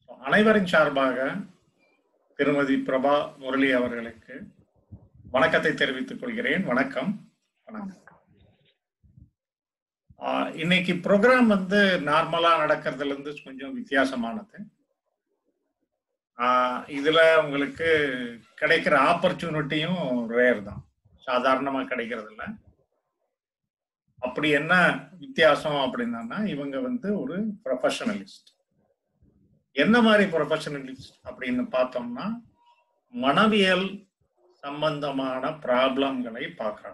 அனைவரின் சார்பாக திருமதி பிரபா முரளி அவர்களுக்கு வணக்கத்தை தெரிவித்துக் கொள்கிறேன் வணக்கம் வணக்கம் ஆஹ் இன்னைக்கு ப்ரோக்ராம் வந்து நார்மலா நடக்கிறதுல இருந்து கொஞ்சம் வித்தியாசமானது ஆஹ் இதுல உங்களுக்கு கிடைக்கிற ஆப்பர்ச்சுனிட்டியும் ரேர் தான் சாதாரணமா கிடைக்கிறது இல்ல அப்படி என்ன வித்தியாசம் அப்படின்னா இவங்க வந்து ஒரு ப்ரொஃபஷனலிஸ்ட் என்ன மாதிரி ப்ரொஃபஷனலிஸ்ட் அப்படின்னு பார்த்தோம்னா மனவியல் சம்பந்தமான ப்ராப்ளம்களை பார்க்கறாங்க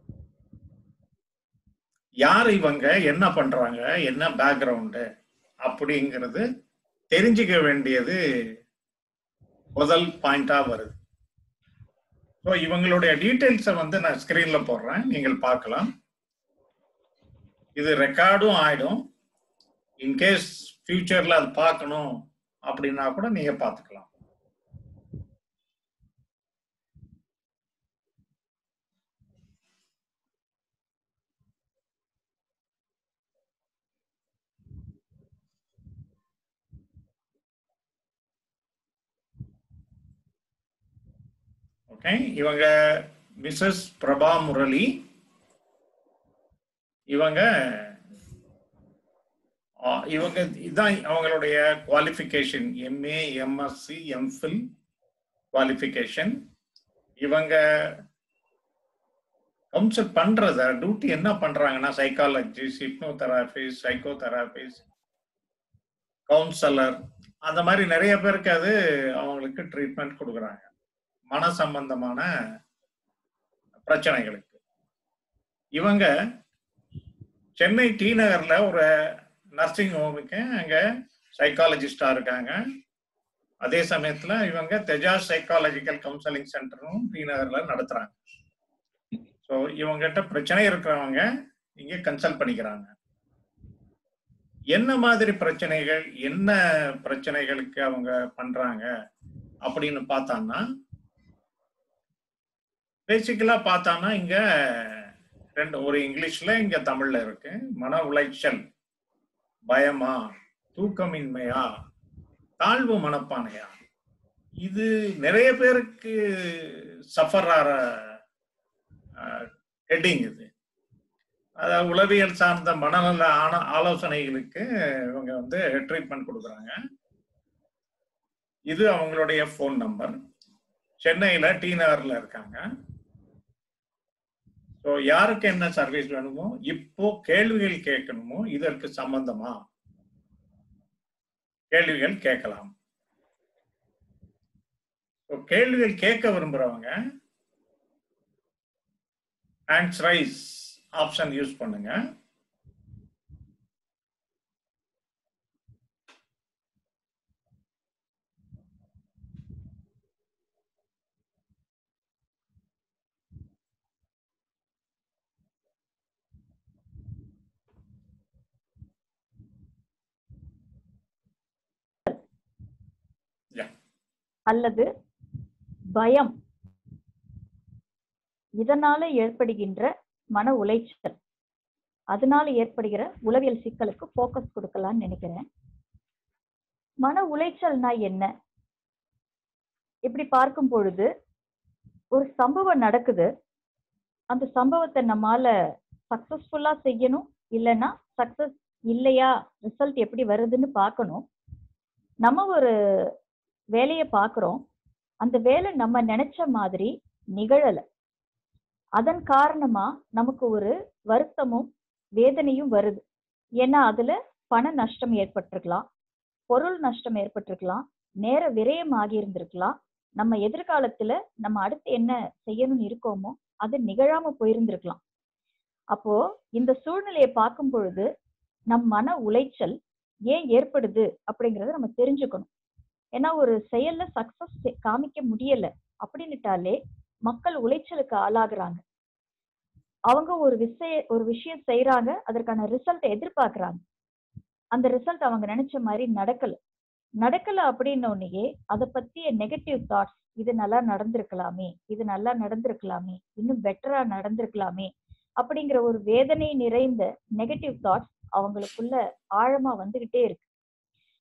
யார் இவங்க என்ன பண்றாங்க என்ன பேக்ரவுண்டு அப்படிங்கிறது தெரிஞ்சுக்க வேண்டியது முதல் பாயிண்டா வருது ஸோ இவங்களுடைய டீட்டெயில்ஸை வந்து நான் ஸ்கிரீன்ல போடுறேன் நீங்கள் பார்க்கலாம் இது ரெக்கார்டும் ஆயிடும் இன்கேஸ் ஃபியூச்சர்ல அது பார்க்கணும் அப்படின்னா கூட நீங்க பார்த்துக்கலாம் ஓகே இவங்க மிஸ்ஸஸ் பிரபா முரளி இவங்க ஆ, இவங்க இதான் அவங்களுடைய qualification MA MSc MPhil qualification இவங்க கவுன்சில் பண்றத டியூட்டி என்ன பண்றாங்கன்னா psychologist hypnotherapist psychotherapist counsellor அந்த மாதிரி நிறைய பேருக்கு அது அவங்களுக்கு ட்ரீட்மெண்ட் கொடுக்குறாங்க மன சம்பந்தமான பிரச்சனைகளுக்கு இவங்க சென்னை டி நகர்ல ஒரு நர்சிங் ஹோமுக்கு அங்க சைக்காலஜிஸ்டா இருக்காங்க அதே சமயத்துல இவங்க தெஜாஸ் சைக்காலஜிக்கல் கவுன்சிலிங் சென்டரும் டி நகர்ல நடத்துறாங்க ஸோ இவங்ககிட்ட பிரச்சனை இருக்கிறவங்க இங்க கன்சல்ட் பண்ணிக்கிறாங்க என்ன மாதிரி பிரச்சனைகள் என்ன பிரச்சனைகளுக்கு அவங்க பண்றாங்க அப்படின்னு பார்த்தான்னா பேசிக்கலா பார்த்தான்னா இங்க ரெண்டு ஒரு இங்கிலீஷ்ல இங்க தமிழ்ல இருக்கு மன உளைச்சல் பயமா தூக்கமின்மையா தாழ்வு மனப்பானையா இது நிறைய பேருக்கு சஃபர் ஆற ஹெட்டிங் இது அதாவது உளவியல் சார்ந்த மனநல ஆன ஆலோசனைகளுக்கு இவங்க வந்து ட்ரீட்மெண்ட் கொடுக்குறாங்க இது அவங்களுடைய ஃபோன் நம்பர் சென்னையில டி நகர்ல இருக்காங்க ஸோ யாருக்கு என்ன சர்வீஸ் வேணுமோ இப்போ கேள்விகள் கேட்கணுமோ இதற்கு சம்பந்தமா கேள்விகள் கேட்கலாம் So, கேள்விகள் கேட்க விரும்புறவங்க ஹேண்ட்ஸ் ரைஸ் ஆப்ஷன் யூஸ் பண்ணுங்க Yeah. அல்லது பயம் இதனால ஏற்படுகின்ற மன உளைச்சல் அதனால ஏற்படுகிற உளவியல் சிக்கலுக்கு ஃபோக்கஸ் கொடுக்கலாம்னு நினைக்கிறேன் மன உளைச்சல்னா என்ன இப்படி பார்க்கும் பொழுது ஒரு சம்பவம் நடக்குது அந்த சம்பவத்தை நம்மால சக்சஸ்ஃபுல்லா செய்யணும் இல்லைன்னா சக்சஸ் இல்லையா ரிசல்ட் எப்படி வருதுன்னு பார்க்கணும் நம்ம ஒரு வேலையை பார்க்குறோம் அந்த வேலை நம்ம நினைச்ச மாதிரி நிகழல அதன் காரணமா நமக்கு ஒரு வருத்தமும் வேதனையும் வருது ஏன்னா அதுல பண நஷ்டம் ஏற்பட்டிருக்கலாம் பொருள் நஷ்டம் ஏற்பட்டிருக்கலாம் நேர விரயம் ஆகி இருந்திருக்கலாம் நம்ம எதிர்காலத்துல நம்ம அடுத்து என்ன செய்யணும்னு இருக்கோமோ அது நிகழாம போயிருந்திருக்கலாம் அப்போ இந்த சூழ்நிலையை பார்க்கும் பொழுது நம் மன உளைச்சல் ஏன் ஏற்படுது அப்படிங்கறத நம்ம தெரிஞ்சுக்கணும் ஏன்னா ஒரு செயல்ல சக்சஸ் காமிக்க முடியல அப்படின்னுட்டாலே மக்கள் உளைச்சலுக்கு ஆளாகுறாங்க அவங்க ஒரு விஷய ஒரு விஷயம் செய்யறாங்க அதற்கான ரிசல்ட் எதிர்பார்க்கறாங்க அந்த ரிசல்ட் அவங்க நினைச்ச மாதிரி நடக்கல நடக்கல அப்படின்னோடனேயே அதை பத்திய நெகட்டிவ் தாட்ஸ் இது நல்லா நடந்திருக்கலாமே இது நல்லா நடந்திருக்கலாமே இன்னும் பெட்டரா நடந்திருக்கலாமே அப்படிங்கிற ஒரு வேதனை நிறைந்த நெகட்டிவ் தாட்ஸ் அவங்களுக்குள்ள ஆழமா வந்துகிட்டே இருக்கு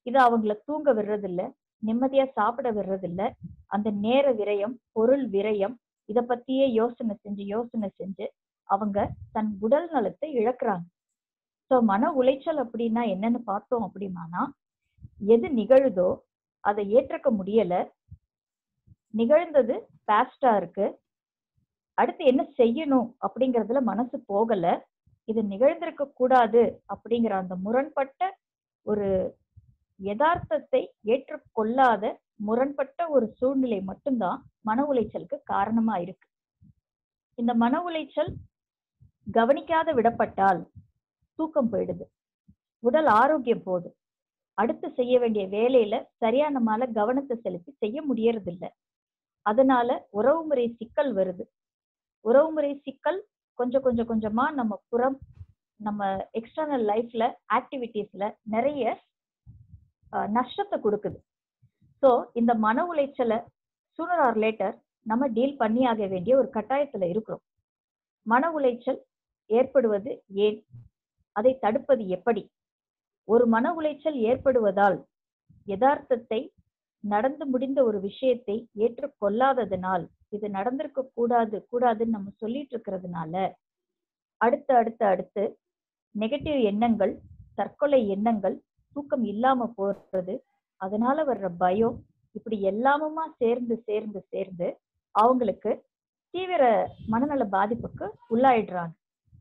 இது அவங்கள தூங்க விடுறதில்ல நிம்மதியா சாப்பிட விடுறதில்ல அந்த நேர விரயம் பொருள் விரயம் இத பத்தியே யோசனை செஞ்சு யோசனை செஞ்சு அவங்க தன் உடல் நலத்தை இழக்கிறாங்க சோ மன உளைச்சல் அப்படின்னா என்னன்னு பார்த்தோம் அப்படின்னா எது நிகழுதோ அதை ஏற்றுக்க முடியல நிகழ்ந்தது பாஸ்டா இருக்கு அடுத்து என்ன செய்யணும் அப்படிங்கறதுல மனசு போகல இது நிகழ்ந்திருக்க கூடாது அப்படிங்கிற அந்த முரண்பட்ட ஒரு யதார்த்தத்தை ஏற்றுக்கொள்ளாத முரண்பட்ட ஒரு சூழ்நிலை மட்டும்தான் மன உளைச்சலுக்கு காரணமா இருக்கு இந்த மன உளைச்சல் கவனிக்காத விடப்பட்டால் தூக்கம் போயிடுது உடல் ஆரோக்கியம் போகுது அடுத்து செய்ய வேண்டிய வேலையில சரியா நம்மால கவனத்தை செலுத்தி செய்ய முடியறது இல்ல அதனால உறவுமுறை சிக்கல் வருது உறவுமுறை சிக்கல் கொஞ்சம் கொஞ்சம் கொஞ்சமா நம்ம புறம் நம்ம எக்ஸ்டர்னல் லைஃப்ல ஆக்டிவிட்டீஸ்ல நிறைய அஹ், நஷ்டத்தை கொடுக்குது ஸோ இந்த மன உளைச்சலை சூனர் ஆர் லேட்டர் நம்ம டீல் பண்ணியாக வேண்டிய ஒரு கட்டாயத்துல இருக்கிறோம் மன உளைச்சல் ஏற்படுவது ஏன் அதை தடுப்பது எப்படி ஒரு மன உளைச்சல் ஏற்படுவதால் யதார்த்தத்தை நடந்து முடிந்த ஒரு விஷயத்தை ஏற்றுக்கொள்ளாததனால் இது நடந்திருக்க கூடாது கூடாதுன்னு நம்ம சொல்லிட்டு இருக்கிறதுனால அடுத்து அடுத்து அடுத்து நெகட்டிவ் எண்ணங்கள் தற்கொலை எண்ணங்கள் தூக்கம் இல்லாம போறது அதனால வர்ற பயம் இப்படி எல்லாமுமா சேர்ந்து சேர்ந்து சேர்ந்து அவங்களுக்கு தீவிர மனநல பாதிப்புக்கு உள்ளாயிடுறாங்க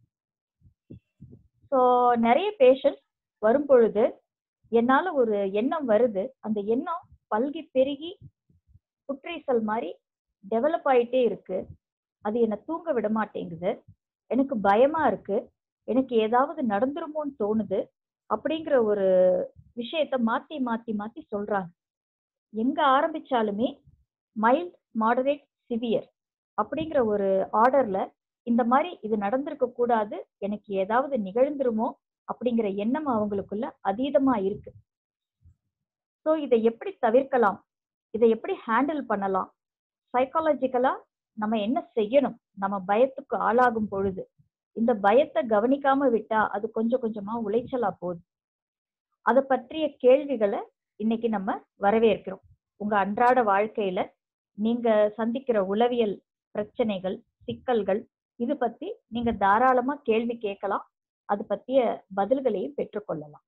ஸோ நிறைய பேஷண்ட்ஸ் வரும் பொழுது என்னால ஒரு எண்ணம் வருது அந்த எண்ணம் பல்கி பெருகி புற்றீசல் மாதிரி டெவலப் ஆயிட்டே இருக்கு அது என்னை தூங்க விட மாட்டேங்குது எனக்கு பயமா இருக்கு எனக்கு ஏதாவது நடந்துருமோன்னு தோணுது அப்படிங்கிற ஒரு விஷயத்த மாத்தி மாத்தி மாத்தி சொல்றாங்க எங்க ஆரம்பிச்சாலுமே மைல்ட் மாடரேட் சிவியர் அப்படிங்கிற ஒரு ஆர்டர்ல இந்த மாதிரி இது நடந்திருக்க கூடாது எனக்கு ஏதாவது நிகழ்ந்துருமோ அப்படிங்கிற எண்ணம் அவங்களுக்குள்ள அதீதமா இருக்கு ஸோ இதை எப்படி தவிர்க்கலாம் இதை எப்படி ஹேண்டில் பண்ணலாம் சைக்காலஜிக்கலா நம்ம என்ன செய்யணும் நம்ம பயத்துக்கு ஆளாகும் பொழுது இந்த பயத்தை கவனிக்காம விட்டா அது கொஞ்சம் கொஞ்சமா உளைச்சலா போகுது அதை பற்றிய கேள்விகளை இன்னைக்கு நம்ம வரவேற்கிறோம் உங்க அன்றாட வாழ்க்கையில நீங்க சந்திக்கிற உளவியல் பிரச்சனைகள் சிக்கல்கள் இது பத்தி நீங்க தாராளமா கேள்வி கேட்கலாம் அது பத்திய பதில்களையும் பெற்றுக்கொள்ளலாம்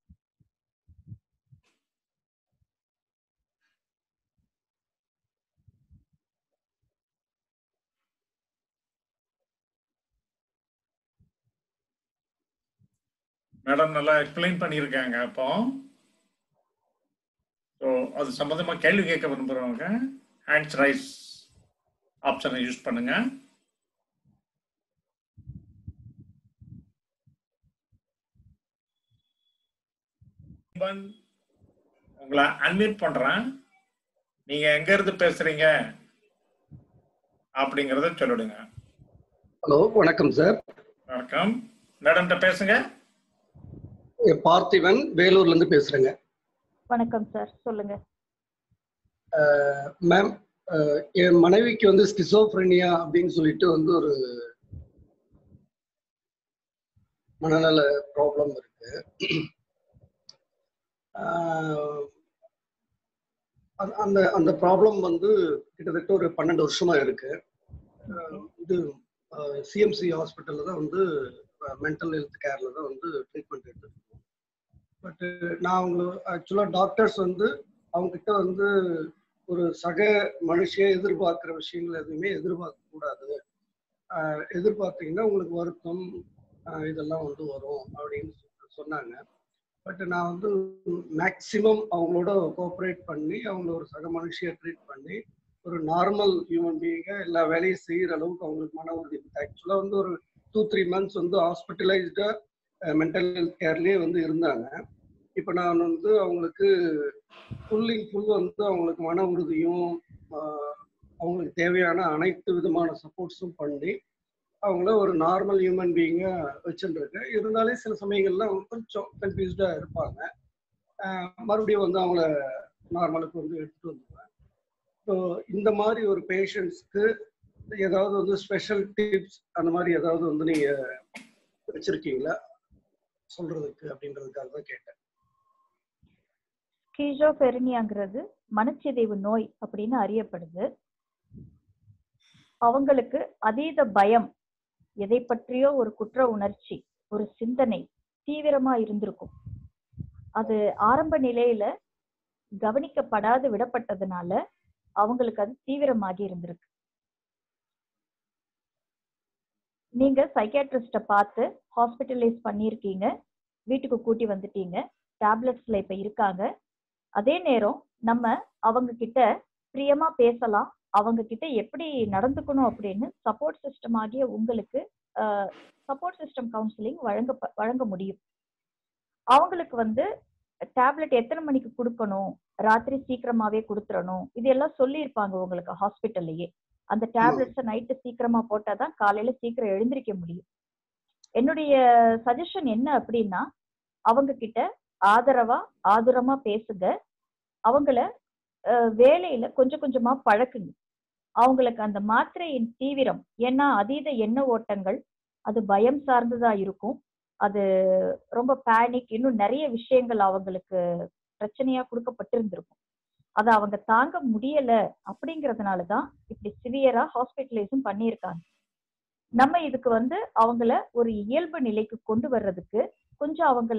மேடம் நல்லா எக்ஸ்பிளைன் பண்ணியிருக்காங்க அப்போ ஸோ அது சம்பந்தமா கேள்வி கேட்க விரும்புறவங்க ஹேண்ட்ஸ் ரைஸ் ஆப்ஷனை யூஸ் பண்ணுங்க இவன் உங்களை அன்மியூட் பண்றேன் நீங்க எங்க இருந்து பேசுறீங்க அப்படிங்கறத சொல்லிடுங்க ஹலோ வணக்கம் சார் வணக்கம் மேடம்கிட்ட பேசுங்க பார்த்திபன் வேலூர்ல இருந்து பேசுறேங்க வணக்கம் சார் சொல்லுங்க மேம் என் மனைவிக்கு வந்து ஸ்கிசோஃப்ரெனியா அப்படின்னு சொல்லிட்டு வந்து ஒரு மனநல ப்ராப்ளம் இருக்கு அஹ், அந்த- அந்த அந்த ப்ராப்ளம் வந்து கிட்டத்தட்ட ஒரு பன்னெண்டு வருஷமா இருக்கு அஹ், இது சிஎம்சி ஹாஸ்பிட்டல்ல தான் வந்து மென்டல் ஹெல்த் கேர்ல தான் வந்து ட்ரீட்மெண்ட் எடுத்துட்டு பட் நான் அவங்க ஆக்சுவலாக டாக்டர்ஸ் வந்து அவங்க கிட்ட வந்து ஒரு சக மனுஷியை எதிர்பார்க்குற விஷயங்கள் எதுவுமே எதிர்பார்க்க கூடாது ஆஹ் எதிர்பார்த்தீங்கன்னா உங்களுக்கு வருத்தம் ஆஹ் இதெல்லாம் வந்து வரும் அப்படின்னு சொ- சொன்னாங்க பட் நான் வந்து மேக்சிமம் அவங்களோட கோஆப்ரேட் பண்ணி அவங்கள ஒரு சக மனுஷியை ட்ரீட் பண்ணி ஒரு நார்மல் ஹியூமன் பீயிங்கை எல்லா வேலையும் செய்கிற அளவுக்கு அவங்களுக்கு மன உறுதி ஆக்சுவலாக வந்து ஒரு டூ த்ரீ மந்த்ஸ் வந்து ஹாஸ்பிட்டலைஸ்டாக மென்டல் ஹெல்த் கேர்லேயே வந்து இருந்தாங்க இப்போ நான் வந்து அவங்களுக்கு ஃபுல் இன் ஃபுல் வந்து அவங்களுக்கு மன உறுதியும் ஆஹ் அவங்களுக்கு தேவையான அனைத்து விதமான சப்போர்ட்ஸும் பண்ணி அவங்கள ஒரு நார்மல் ஹியூமன் பீயிங்காக வச்சுருக்கேன் இருந்தாலே சில சமயங்கள்ல அவங்க கொஞ்சம் கன்ஃபியூஸ்டாக இருப்பாங்க ஆஹ் மறுபடியும் வந்து அவங்கள நார்மலுக்கு வந்து எடுத்துகிட்டு வந்துடுவேன் ஸோ இந்த மாதிரி ஒரு பேஷண்ட்ஸ்க்கு ஏதாவது வந்து ஸ்பெஷல் டிப்ஸ் அந்த மாதிரி ஏதாவது வந்து நீங்கள் வச்சுருக்கீங்களா சொல்கிறதுக்கு அப்படின்றதுக்காக தான் கேட்டேன் ஸ்கீசோஃபெரினியாங்கிறது மனச்சிதைவு நோய் அப்படின்னு அறியப்படுது அவங்களுக்கு அதீத பயம் எதை பற்றியோ ஒரு குற்ற உணர்ச்சி ஒரு சிந்தனை தீவிரமா இருந்திருக்கும் அது ஆரம்ப நிலையில கவனிக்கப்படாது விடப்பட்டதுனால அவங்களுக்கு அது தீவிரமாகி இருந்திருக்கு நீங்க சைக்கியாட்ரிஸ்ட பார்த்து ஹாஸ்பிட்டலைஸ் பண்ணியிருக்கீங்க வீட்டுக்கு கூட்டி வந்துட்டீங்க டேப்லெட்ஸ்ல இப்ப இருக்காங்க அதே நேரம் நம்ம அவங்க கிட்ட பிரியமா பேசலாம் அவங்க கிட்ட எப்படி நடந்துக்கணும் அப்படின்னு சப்போர்ட் சிஸ்டம் ஆகிய உங்களுக்கு சப்போர்ட் சிஸ்டம் கவுன்சிலிங் வழங்க வழங்க முடியும் அவங்களுக்கு வந்து டேப்லெட் எத்தனை மணிக்கு கொடுக்கணும் ராத்திரி சீக்கிரமாவே கொடுத்துடணும் இது எல்லாம் சொல்லியிருப்பாங்க உங்களுக்கு ஹாஸ்பிட்டல்லையே அந்த டேப்லெட்ஸை நைட்டு சீக்கிரமா போட்டாதான் காலையில சீக்கிரம் எழுந்திருக்க முடியும் என்னுடைய சஜஷன் என்ன அப்படின்னா அவங்க கிட்ட ஆதரவா ஆதுரமா பேசுங்க அவங்கள வேலையில கொஞ்சம் கொஞ்சமா பழக்குங்க அவங்களுக்கு அந்த மாத்திரையின் தீவிரம் ஏன்னா அதீத எண்ண ஓட்டங்கள் அது பயம் சார்ந்ததா இருக்கும் அது ரொம்ப பேனிக் இன்னும் நிறைய விஷயங்கள் அவங்களுக்கு பிரச்சனையா கொடுக்கப்பட்டிருந்திருக்கும் அதை அவங்க தாங்க முடியல அப்படிங்கறதுனாலதான் இப்படி சிவியரா ஹாஸ்பிட்டலைஸும் பண்ணியிருக்காங்க நம்ம இதுக்கு வந்து அவங்கள ஒரு இயல்பு நிலைக்கு கொண்டு வர்றதுக்கு கொஞ்சம் அவங்கள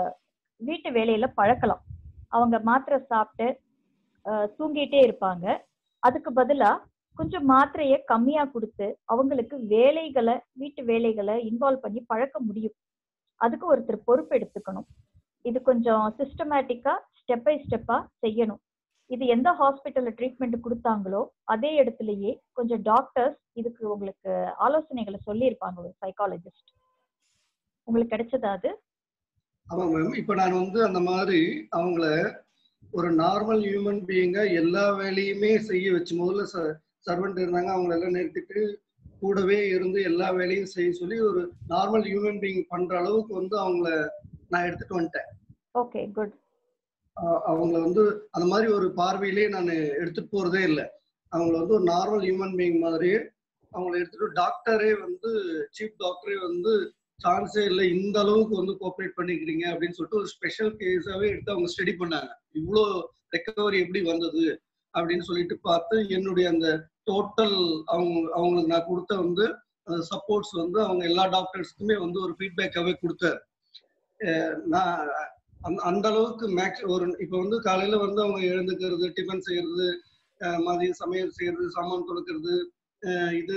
வீட்டு வேலையில பழக்கலாம் அவங்க மாத்திரை சாப்பிட்டு தூங்கிட்டே இருப்பாங்க அதுக்கு பதிலா கொஞ்சம் மாத்திரைய கம்மியா கொடுத்து அவங்களுக்கு வேலைகளை வீட்டு வேலைகளை இன்வால்வ் பண்ணி பழக்க முடியும் அதுக்கு ஒருத்தர் பொறுப்பு எடுத்துக்கணும் இது கொஞ்சம் சிஸ்டமேட்டிக்கா ஸ்டெப் பை ஸ்டெப்பா செய்யணும் இது எந்த ஹாஸ்பிட்டல்ல ட்ரீட்மெண்ட் கொடுத்தாங்களோ அதே இடத்துலயே கொஞ்சம் டாக்டர்ஸ் இதுக்கு உங்களுக்கு ஆலோசனைகளை சொல்லியிருப்பாங்க ஒரு சைக்காலஜிஸ்ட் உங்களுக்கு கிடைச்சதா அது ஆமா மேம் இப்ப நான் வந்து அந்த மாதிரி அவங்கள ஒரு நார்மல் ஹியூமன் பீயிங்கா எல்லா வேலையுமே செய்ய வச்சு முதல்ல சர்வெண்ட் இருந்தாங்க அவங்கள எல்லாம் நிறுத்திட்டு கூடவே இருந்து எல்லா வேலையும் செய்ய சொல்லி ஒரு நார்மல் ஹியூமன் பீயிங் பண்ற அளவுக்கு வந்து அவங்கள நான் எடுத்துட்டு வந்துட்டேன் ஓகே குட் அவங்கள வந்து அந்த மாதிரி ஒரு பார்வையிலே நான் எடுத்துட்டு போறதே இல்லை அவங்கள வந்து ஒரு நார்மல் ஹியூமன் பீயிங் மாதிரியே அவங்கள எடுத்துட்டு டாக்டரே வந்து சீஃப் டாக்டரே வந்து சான்ஸே இல்லை இந்த அளவுக்கு வந்து கோஆப்ரேட் பண்ணிக்கிறீங்க அப்படின்னு சொல்லிட்டு ஒரு ஸ்பெஷல் கேஸாவே எடுத்து அவங்க ஸ்டடி பண்ணாங்க இவ்வளோ ரெக்கவரி எப்படி வந்தது அப்படின்னு சொல்லிட்டு பார்த்து என்னுடைய அந்த டோட்டல் அவங்க அவங்களுக்கு நான் கொடுத்த வந்து சப்போர்ட்ஸ் வந்து அவங்க எல்லா டாக்டர்ஸ்க்குமே வந்து ஒரு ஃபீட்பேக்காகவே கொடுத்தாரு நான் அந்த அந்த அளவுக்கு மேக்ஸ் ஒரு இப்போ வந்து காலையில வந்து அவங்க எழுந்துக்கிறது டிஃபன் செய்யறது மதியம் சமையல் செய்யறது சாமான் துடைக்கிறது இது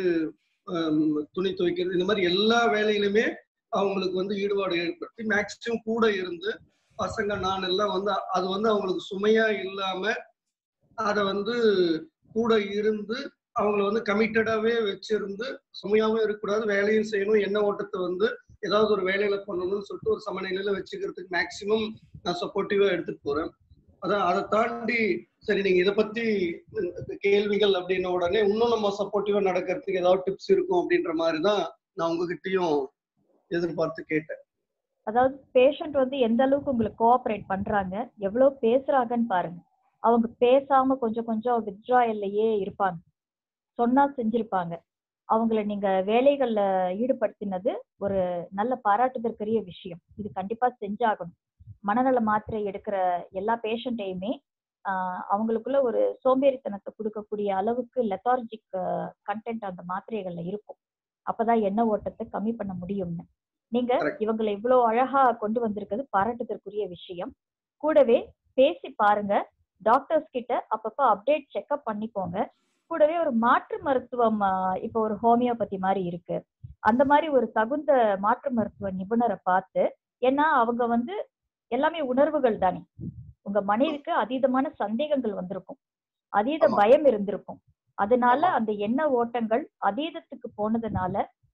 துணி துவைக்கிறது இந்த மாதிரி எல்லா வேலையிலுமே அவங்களுக்கு வந்து ஈடுபாடு ஏற்படுத்தி மேக்சிமம் கூட இருந்து பசங்க நான் எல்லாம் வந்து அது வந்து அவங்களுக்கு சுமையா இல்லாம அதை வந்து கூட இருந்து அவங்கள வந்து கமிட்டடாவே வச்சிருந்து சுமையாவும் இருக்கக்கூடாது வேலையும் செய்யணும் என்ன ஓட்டத்தை வந்து ஏதாவது ஒரு வேலையில பண்ணணும்னு சொல்லிட்டு ஒரு சமநிலையில வச்சுக்கிறதுக்கு மேக்சிமம் நான் சப்போர்ட்டிவா எடுத்துட்டு போறேன் அதான் அதை தாண்டி சரி நீங்க இதை பத்தி கேள்விகள் அப்படின்ன உடனே இன்னும் நம்ம சப்போர்ட்டிவா நடக்கிறதுக்கு ஏதாவது டிப்ஸ் இருக்கும் அப்படின்ற மாதிரி தான் நான் உங்ககிட்டயும் எதிர்பார்த்து கேட்டேன் அதாவது பேஷண்ட் வந்து எந்த அளவுக்கு உங்களுக்கு கோஆப்ரேட் பண்றாங்க எவ்வளவு பேசுறாங்கன்னு பாருங்க அவங்க பேசாம கொஞ்சம் கொஞ்சம் வித்ட்ராயல்லையே இருப்பாங்க சொன்னா செஞ்சிருப்பாங்க அவங்கள நீங்க வேலைகள்ல ஈடுபடுத்தினது ஒரு நல்ல பாராட்டுதற்குரிய விஷயம் இது கண்டிப்பா செஞ்சாகணும் மனநல மாத்திரை எடுக்கிற எல்லா பேஷண்ட்டையுமே ஆஹ் அவங்களுக்குள்ள ஒரு சோம்பேறித்தனத்தை கொடுக்கக்கூடிய அளவுக்கு லெத்தார்ஜிக் கண்டென்ட் அந்த மாத்திரைகள்ல இருக்கும் அப்பதான் எண்ண ஓட்டத்தை கம்மி பண்ண முடியும்னு நீங்க இவங்களை இவ்வளவு அழகா கொண்டு வந்திருக்கிறது பாராட்டுதற்குரிய விஷயம் கூடவே பேசி பாருங்க டாக்டர்ஸ் கிட்ட அப்பப்ப அப்டேட் செக்அப் பண்ணிக்கோங்க கூடவே ஒரு மாற்று மருத்துவம் இப்போ ஒரு ஹோமியோபதி மாதிரி இருக்கு அந்த மாதிரி ஒரு தகுந்த மாற்று மருத்துவ நிபுணரை பார்த்து ஏன்னா அவங்க வந்து எல்லாமே உணர்வுகள் தானே உங்க மனைவிக்கு அதீதமான சந்தேகங்கள் வந்திருக்கும் அதீத பயம் இருந்திருக்கும் அதனால அந்த எண்ண ஓட்டங்கள் அதீதத்துக்கு போனதுனால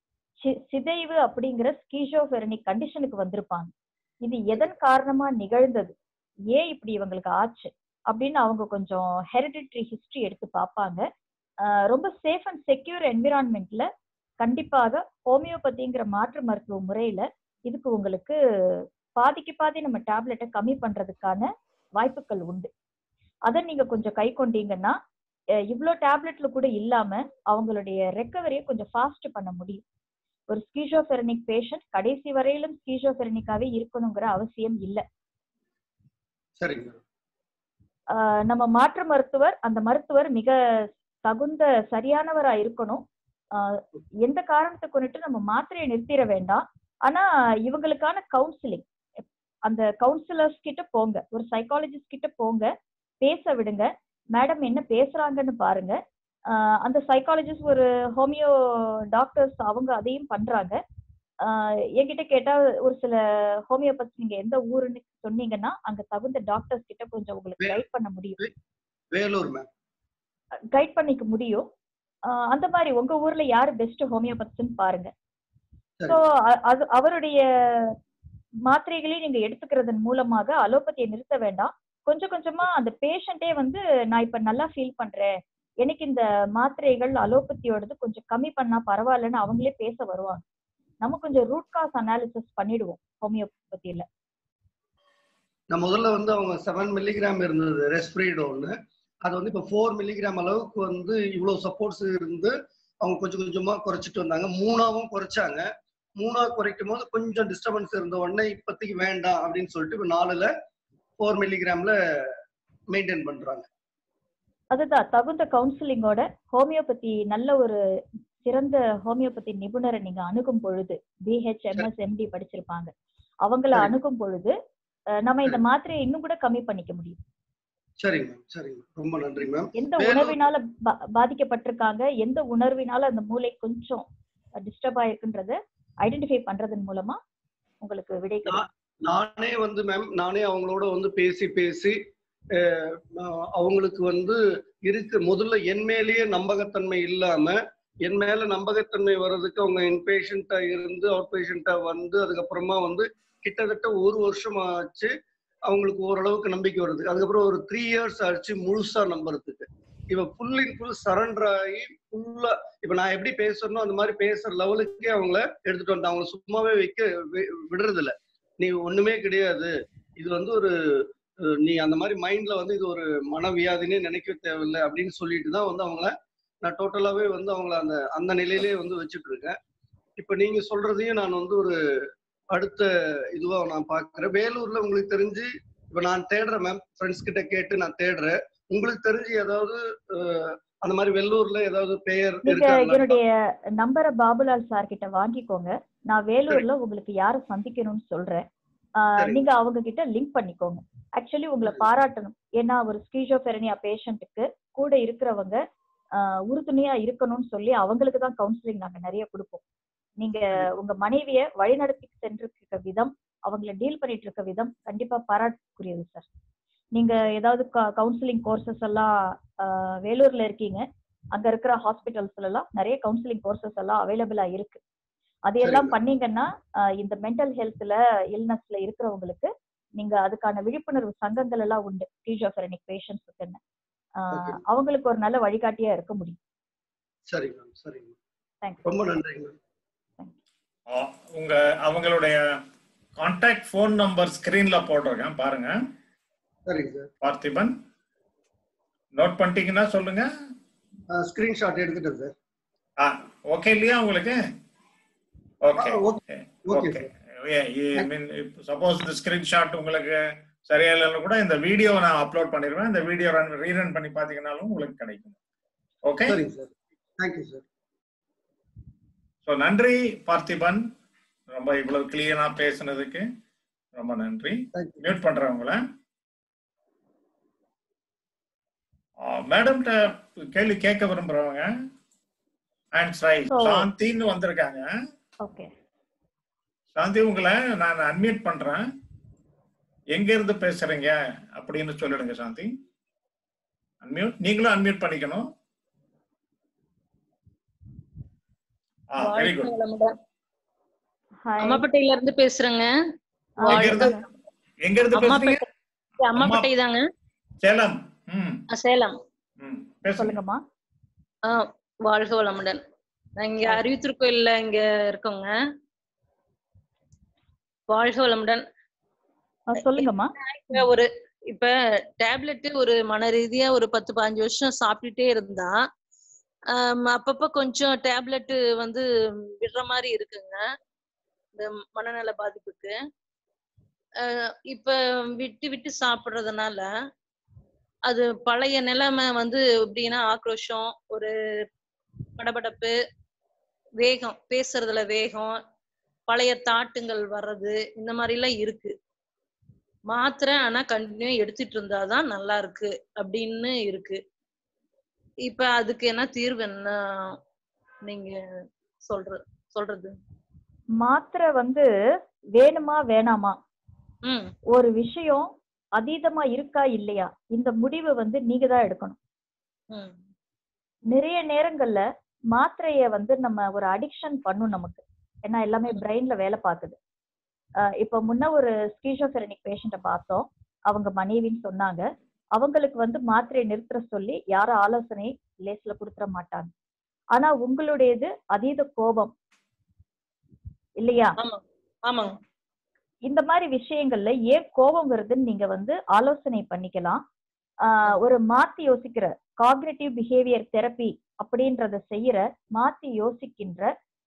சிதைவு அப்படிங்கிற ஸ்கீஷோபெரனிக் கண்டிஷனுக்கு வந்திருப்பாங்க இது எதன் காரணமா நிகழ்ந்தது ஏன் இப்படி இவங்களுக்கு ஆச்சு அப்படின்னு அவங்க கொஞ்சம் ஹெரிடிட்ரி ஹிஸ்டரி எடுத்து பார்ப்பாங்க ரொம்ப சேஃப் அண்ட் செக்யூர் என்விரான்மெண்ட்ல கண்டிப்பாக ஹோமியோபதிங்கிற மாற்று மருத்துவ முறையில இதுக்கு உங்களுக்கு பாதிக்கு பாதி நம்ம டேப்லெட்டை கம்மி பண்றதுக்கான வாய்ப்புகள் உண்டு அதை நீங்க கொஞ்சம் கை கொண்டீங்கன்னா இவ்வளோ டேப்லெட்ல கூட இல்லாம அவங்களுடைய ரெக்கவரியை கொஞ்சம் ஃபாஸ்ட் பண்ண முடியும் ஒரு ஸ்கீஷோபெரனிக் பேஷண்ட் கடைசி வரையிலும் ஸ்கீஷோபெரனிக்காவே இருக்கணுங்கிற அவசியம் இல்லை சரிங்க ஆஹ் நம்ம மாற்று மருத்துவர் அந்த மருத்துவர் மிக தகுந்த சரியானவரா இருக்கணும் ஆஹ் எந்த காரணத்தை கொண்டுட்டு நம்ம மாத்திரையை நிறுத்திட வேண்டாம் ஆனா இவங்களுக்கான கவுன்சிலிங் அந்த கவுன்சிலர்ஸ் கிட்ட போங்க ஒரு சைக்காலஜிஸ்ட் கிட்ட போங்க பேச விடுங்க மேடம் என்ன பேசுறாங்கன்னு பாருங்க ஆஹ் அந்த சைக்காலஜிஸ்ட் ஒரு ஹோமியோ டாக்டர்ஸ் அவங்க அதையும் பண்றாங்க ஆஹ் என்கிட்ட கேட்டா ஒரு சில ஹோமியோபதி நீங்க எந்த ஊருன்னு சொன்னீங்கன்னா அங்க தகுந்த டாக்டர்ஸ் கிட்ட கொஞ்சம் உங்களுக்கு வே- கைட் பண்ண முடியும் வேலூர் மேம் கைட் பண்ணிக்க முடியும் ஆஹ் அந்த மாதிரி உங்க ஊர்ல யாரு பெஸ்ட் ஹோமியோபதின்னு பாருங்க சரி. ஸோ அது அவருடைய மாத்திரைகளையும் நீங்க எடுத்துக்கிறதன் மூலமாக அலோபதியை நிறுத்த வேண்டாம் கொஞ்சம் கொஞ்சமா அந்த பேஷண்டே வந்து நான் இப்ப நல்லா ஃபீல் பண்றேன் எனக்கு இந்த மாத்திரைகள் அலோபதியோடது கொஞ்சம் கம்மி பண்ணா பரவாயில்லன்னு அவங்களே பேச வருவாங்க நம்ம கொஞ்சம் ரூட் காஸ் அனாலிசிஸ் பண்ணிடுவோம் ஹோமியோபதியில நான் முதல்ல வந்து அவங்க செவன் மில்லிகிராம் இருந்தது ரெஸ்பிரிடோன்னு அது வந்து இப்போ ஃபோர் மில்லிகிராம் அளவுக்கு வந்து இவ்வளோ சப்போர்ட்ஸ் இருந்து அவங்க கொஞ்சம் கொஞ்சமா குறைச்சிட்டு வந்தாங்க மூணாவும் குறைச்சாங்க மூணா குறைக்கும் போது கொஞ்சம் டிஸ்டர்பன்ஸ் இருந்த உடனே இப்போதைக்கு வேண்டாம் அப்படின்னு சொல்லிட்டு இப்போ நாலுல ஃபோர் மில்லிகிராம்ல மெயின்டைன் பண்றாங்க அதுதான் தகுந்த கவுன்சிலிங்கோட ஹோமியோபதி நல்ல ஒரு சிறந்த ஹோமியோபதி நிபுணரை நீங்க அணுகும் பொழுது பிஹெச் எம்எஸ் எம்டி படிச்சிருப்பாங்க அவங்கள சரி. அணுகும் பொழுது அஹ், நம்ம இந்த மாத்திரையை இன்னும் கூட கம்மி பண்ணிக்க முடியும் சரிங்க மேம் சரிங்க மேம் ரொம்ப நன்றி மேம் எந்த வேற- உணர்வினால பா- பாதிக்கப்பட்டிருக்காங்க எந்த உணர்வினால அந்த மூளை கொஞ்சம் டிஸ்டர்ப் ஆயிருக்குன்றத ஐடென்டிஃபை பண்றதன் மூலமா உங்களுக்கு விடை கிடைக்கும் நானே வந்து மேம் நானே அவங்களோட வந்து பேசி பேசி அஹ், அஹ், அவங்களுக்கு வந்து இருக்கு முதல்ல என் மேலேயே நம்பகத்தன்மை இல்லாம என் மேல நம்பகத்தன்மை வர்றதுக்கு அவங்க இன்பேஷண்டா இருந்து அவுட் பேஷண்டா வந்து அதுக்கப்புறமா வந்து கிட்டத்தட்ட ஒரு வருஷம் ஆச்சு அவங்களுக்கு ஓரளவுக்கு நம்பிக்கை வருது அதுக்கப்புறம் ஒரு த்ரீ இயர்ஸ் ஆச்சு முழுசா நம்புறதுக்கு இவ ஃபுல் இன் ஃபுல் சரண்டர் ஆகி ஃபுல்லா இப்ப நான் எப்படி பேசுறனோ அந்த மாதிரி பேசுற லெவலுக்கே அவங்கள எடுத்துட்டு வந்தேன் அவங்கள சும்மாவே வைக்க வி- விடுறது இல்ல நீ ஒண்ணுமே கிடையாது இது வந்து ஒரு அஹ், நீ அந்த மாதிரி மைண்ட்ல வந்து இது ஒரு மனவியாதினே நினைக்க தேவையில்லை அப்படின்னு சொல்லிட்டு தான் வந்து அவங்கள நான் டோட்டலாவே வந்து அவங்கள அந்த அந்த நிலையிலேயே வந்து வச்சுட்டு இருக்கேன் இப்ப நீங்க சொல்றதையும் நான் வந்து ஒரு அடுத்த இதுவா நான் பாக்குறேன் வேலூர்ல உங்களுக்கு தெரிஞ்சு இப்ப நான் தேடுறேன் மேம் ஃப்ரெண்ட்ஸ் கிட்ட கேட்டு நான் தேடுறேன் உங்களுக்கு தெரிஞ்சு ஏதாவது அஹ், அந்த மாதிரி வெள்ளூர்ல ஏதாவது பெயர் நீங்க இருக்காங்களா என்னுடைய நம்பரை பாபுலால் சார் கிட்ட வாங்கிக்கோங்க நான் வேலூர்ல உங்களுக்கு யாரை சந்திக்கணும்னு சொல்றேன் ஆஹ் சரி. நீங்க அவங்க கிட்ட லிங்க் பண்ணிக்கோங்க ஆக்சுவலி உங்களை சரி. பாராட்டணும் ஏன்னா ஒரு ஸ்கீஜோபெரனியா பேஷண்ட்டுக்கு கூட இருக்கிறவங்க ஆஹ் உறுதுணையா இருக்கணும்னு சொல்லி அவங்களுக்கு தான் கவுன்சிலிங் நாங்க நிறைய கொடுப்போம் நீங்க உங்க மனைவிய வழிநடத்தி சென்றிருக்க விதம் அவங்கள டீல் பண்ணிட்டு இருக்க விதம் கண்டிப்பா பாராட்டுக்குரியது சார் நீங்க ஏதாவது கவுன்சிலிங் கோர்சஸ் எல்லாம் ஆஹ் வேலூர்ல இருக்கீங்க அங்க இருக்கிற ஹாஸ்பிட்டல்ஸ்ல எல்லாம் நிறைய கவுன்சிலிங் கோர்சஸ் எல்லாம் அவைலபிளா இருக்கு அதையெல்லாம் சரிங்க. பண்ணீங்கன்னா ஆஹ் இந்த மென்டல் ஹெல்த்ல இல்னஸ்ல இருக்கிறவங்களுக்கு நீங்க அதுக்கான விழிப்புணர்வு சங்கங்கள் எல்லாம் உண்டு ஸ்கீஜோஃபெரனிக் பேஷண்ட்ஸுக்குன்னு Okay. அவங்களுக்கு ஒரு நல்ல வழிகாட்டியா இருக்க முடியும் சரிங்க மேம் சரிங்க மேம் தேங்க்ஸ் ரொம்ப நன்றிங்க மேம் ஆ, உங்க அவங்களுடைய கான்டாக்ட் ஃபோன் நம்பர் ஸ்கிரீன்ல போட்டிருக்கேன் பாருங்க சரிங்க சார் பார்த்திபன் நோட் பண்ணிட்டீங்கன்னா சொல்லுங்க ஸ்கிரீன்ஷாட் எடுத்துட்டேன் சார் ஆ ஓகே இல்லையா உங்களுக்கு okay okay okay okay sir mean suppose இந்த ஸ்கிரீன்ஷாட் உங்களுக்கு சரியா இல்லைன்னு கூட இந்த வீடியோ நான் அப்லோட் பண்ணிடுவேன் இந்த வீடியோ ரன் ரீரன் பண்ணி பார்த்தீங்கன்னாலும் உங்களுக்கு கிடைக்கும் ஓகே சரிங்க சார் தேங்க்யூ சார் ஸோ நன்றி பார்த்திபன் ரொம்ப இவ்வளவு கிளியரா பேசுனதுக்கு ரொம்ப நன்றி தேங்க்யூ மியூட் பண்றேன் உங்களை மேடம் கேள்வி கேட்க விரும்புறவங்க அண்ட் ரைட் So- சாந்தின்னு வந்திருக்காங்க ஓகே சாந்தி உங்களை நான் அன்மியூட் பண்றேன் எங்க இருந்து பேசுறீங்க அப்படின்னு சொல்லிடுங்க சாந்தி அன்மியூட் நீங்களும் அன்மியூட் பண்ணிக்கணும் ஆ வெரி குட் ஹாய் அம்மாப்பேட்டையில இருந்து பேசுறேங்க எங்க இருந்து எங்க இருந்து பேசுறீங்க அம்மாப்பேட்டை அம்மாப்பேட்டை தாங்க சேலம் ம் அஹ் சேலம் ம் பேசுங்க சொல்லுங்கம்மா ஆஹ் வாழ்க வளமுடன் நான் இங்க அறிவித்திரு கோயில்ல இங்க இருக்கோங்க வாழ்க வளமுடன் ஆ, சொல்லுங்கம்மா இப்ப ஒரு இப்ப டேப்லெட் ஒரு மன ரீதியா ஒரு பத்து பதினஞ்சு வருஷம் சாப்பிட்டுட்டே இருந்தா ஆம், அப்பப்ப கொஞ்சம் டேப்லெட் வந்து விடுற மாதிரி இருக்குங்க இந்த மனநல பாதிப்புக்கு அஹ் இப்ப விட்டு விட்டு சாப்பிடுறதுனால அது பழைய நிலைமை வந்து எப்படின்னா ஆக்ரோஷம் ஒரு படபடப்பு வேகம் பேசுறதுல வேகம் பழைய தாட்டுங்கள் வர்றது இந்த மாதிரி எல்லாம் இருக்கு மாத்திரை ஆனா கண்டினியூ எடுத்துட்டு இருந்தாதான் நல்லா இருக்கு அப்படின்னு இருக்கு இப்ப அதுக்கு என்ன தீர்வு என்ன நீங்க சொல்ற சொல்றது மாத்திரை வந்து வேணுமா வேணாமா ம் ஒரு விஷயம் அதீதமா இருக்கா இல்லையா இந்த முடிவு வந்து நீங்க தான் எடுக்கணும் ம் நிறைய நேரங்கள்ல மாத்திரைய வந்து நம்ம ஒரு அடிக்ஷன் பண்ணும் நமக்கு ஏன்னா எல்லாமே பிரெயின்ல வேலை பார்க்குது ஆஹ் இப்ப முன்ன ஒரு ஸ்கீஷோஃபெரனிக் பேஷண்ட்டை பார்த்தோம் அவங்க மனைவின்னு சொன்னாங்க அவங்களுக்கு வந்து மாத்திரையை நிறுத்துற சொல்லி யாரும் ஆலோசனை லேஸ்ல கொடுத்துட மாட்டாங்க ஆனா உங்களுடையது அதீத கோபம் இல்லையா ஆமா ஆமாங்க இந்த மாதிரி விஷயங்கள்ல ஏன் கோபம் வருதுன்னு நீங்க வந்து ஆலோசனை பண்ணிக்கலாம் ஆஹ் ஒரு மாத்தி யோசிக்கிற காக்னேட்டிவ் பிஹேவியர் தெரப்பி அப்படின்றத செய்யற மாத்தி யோசிக்கின்ற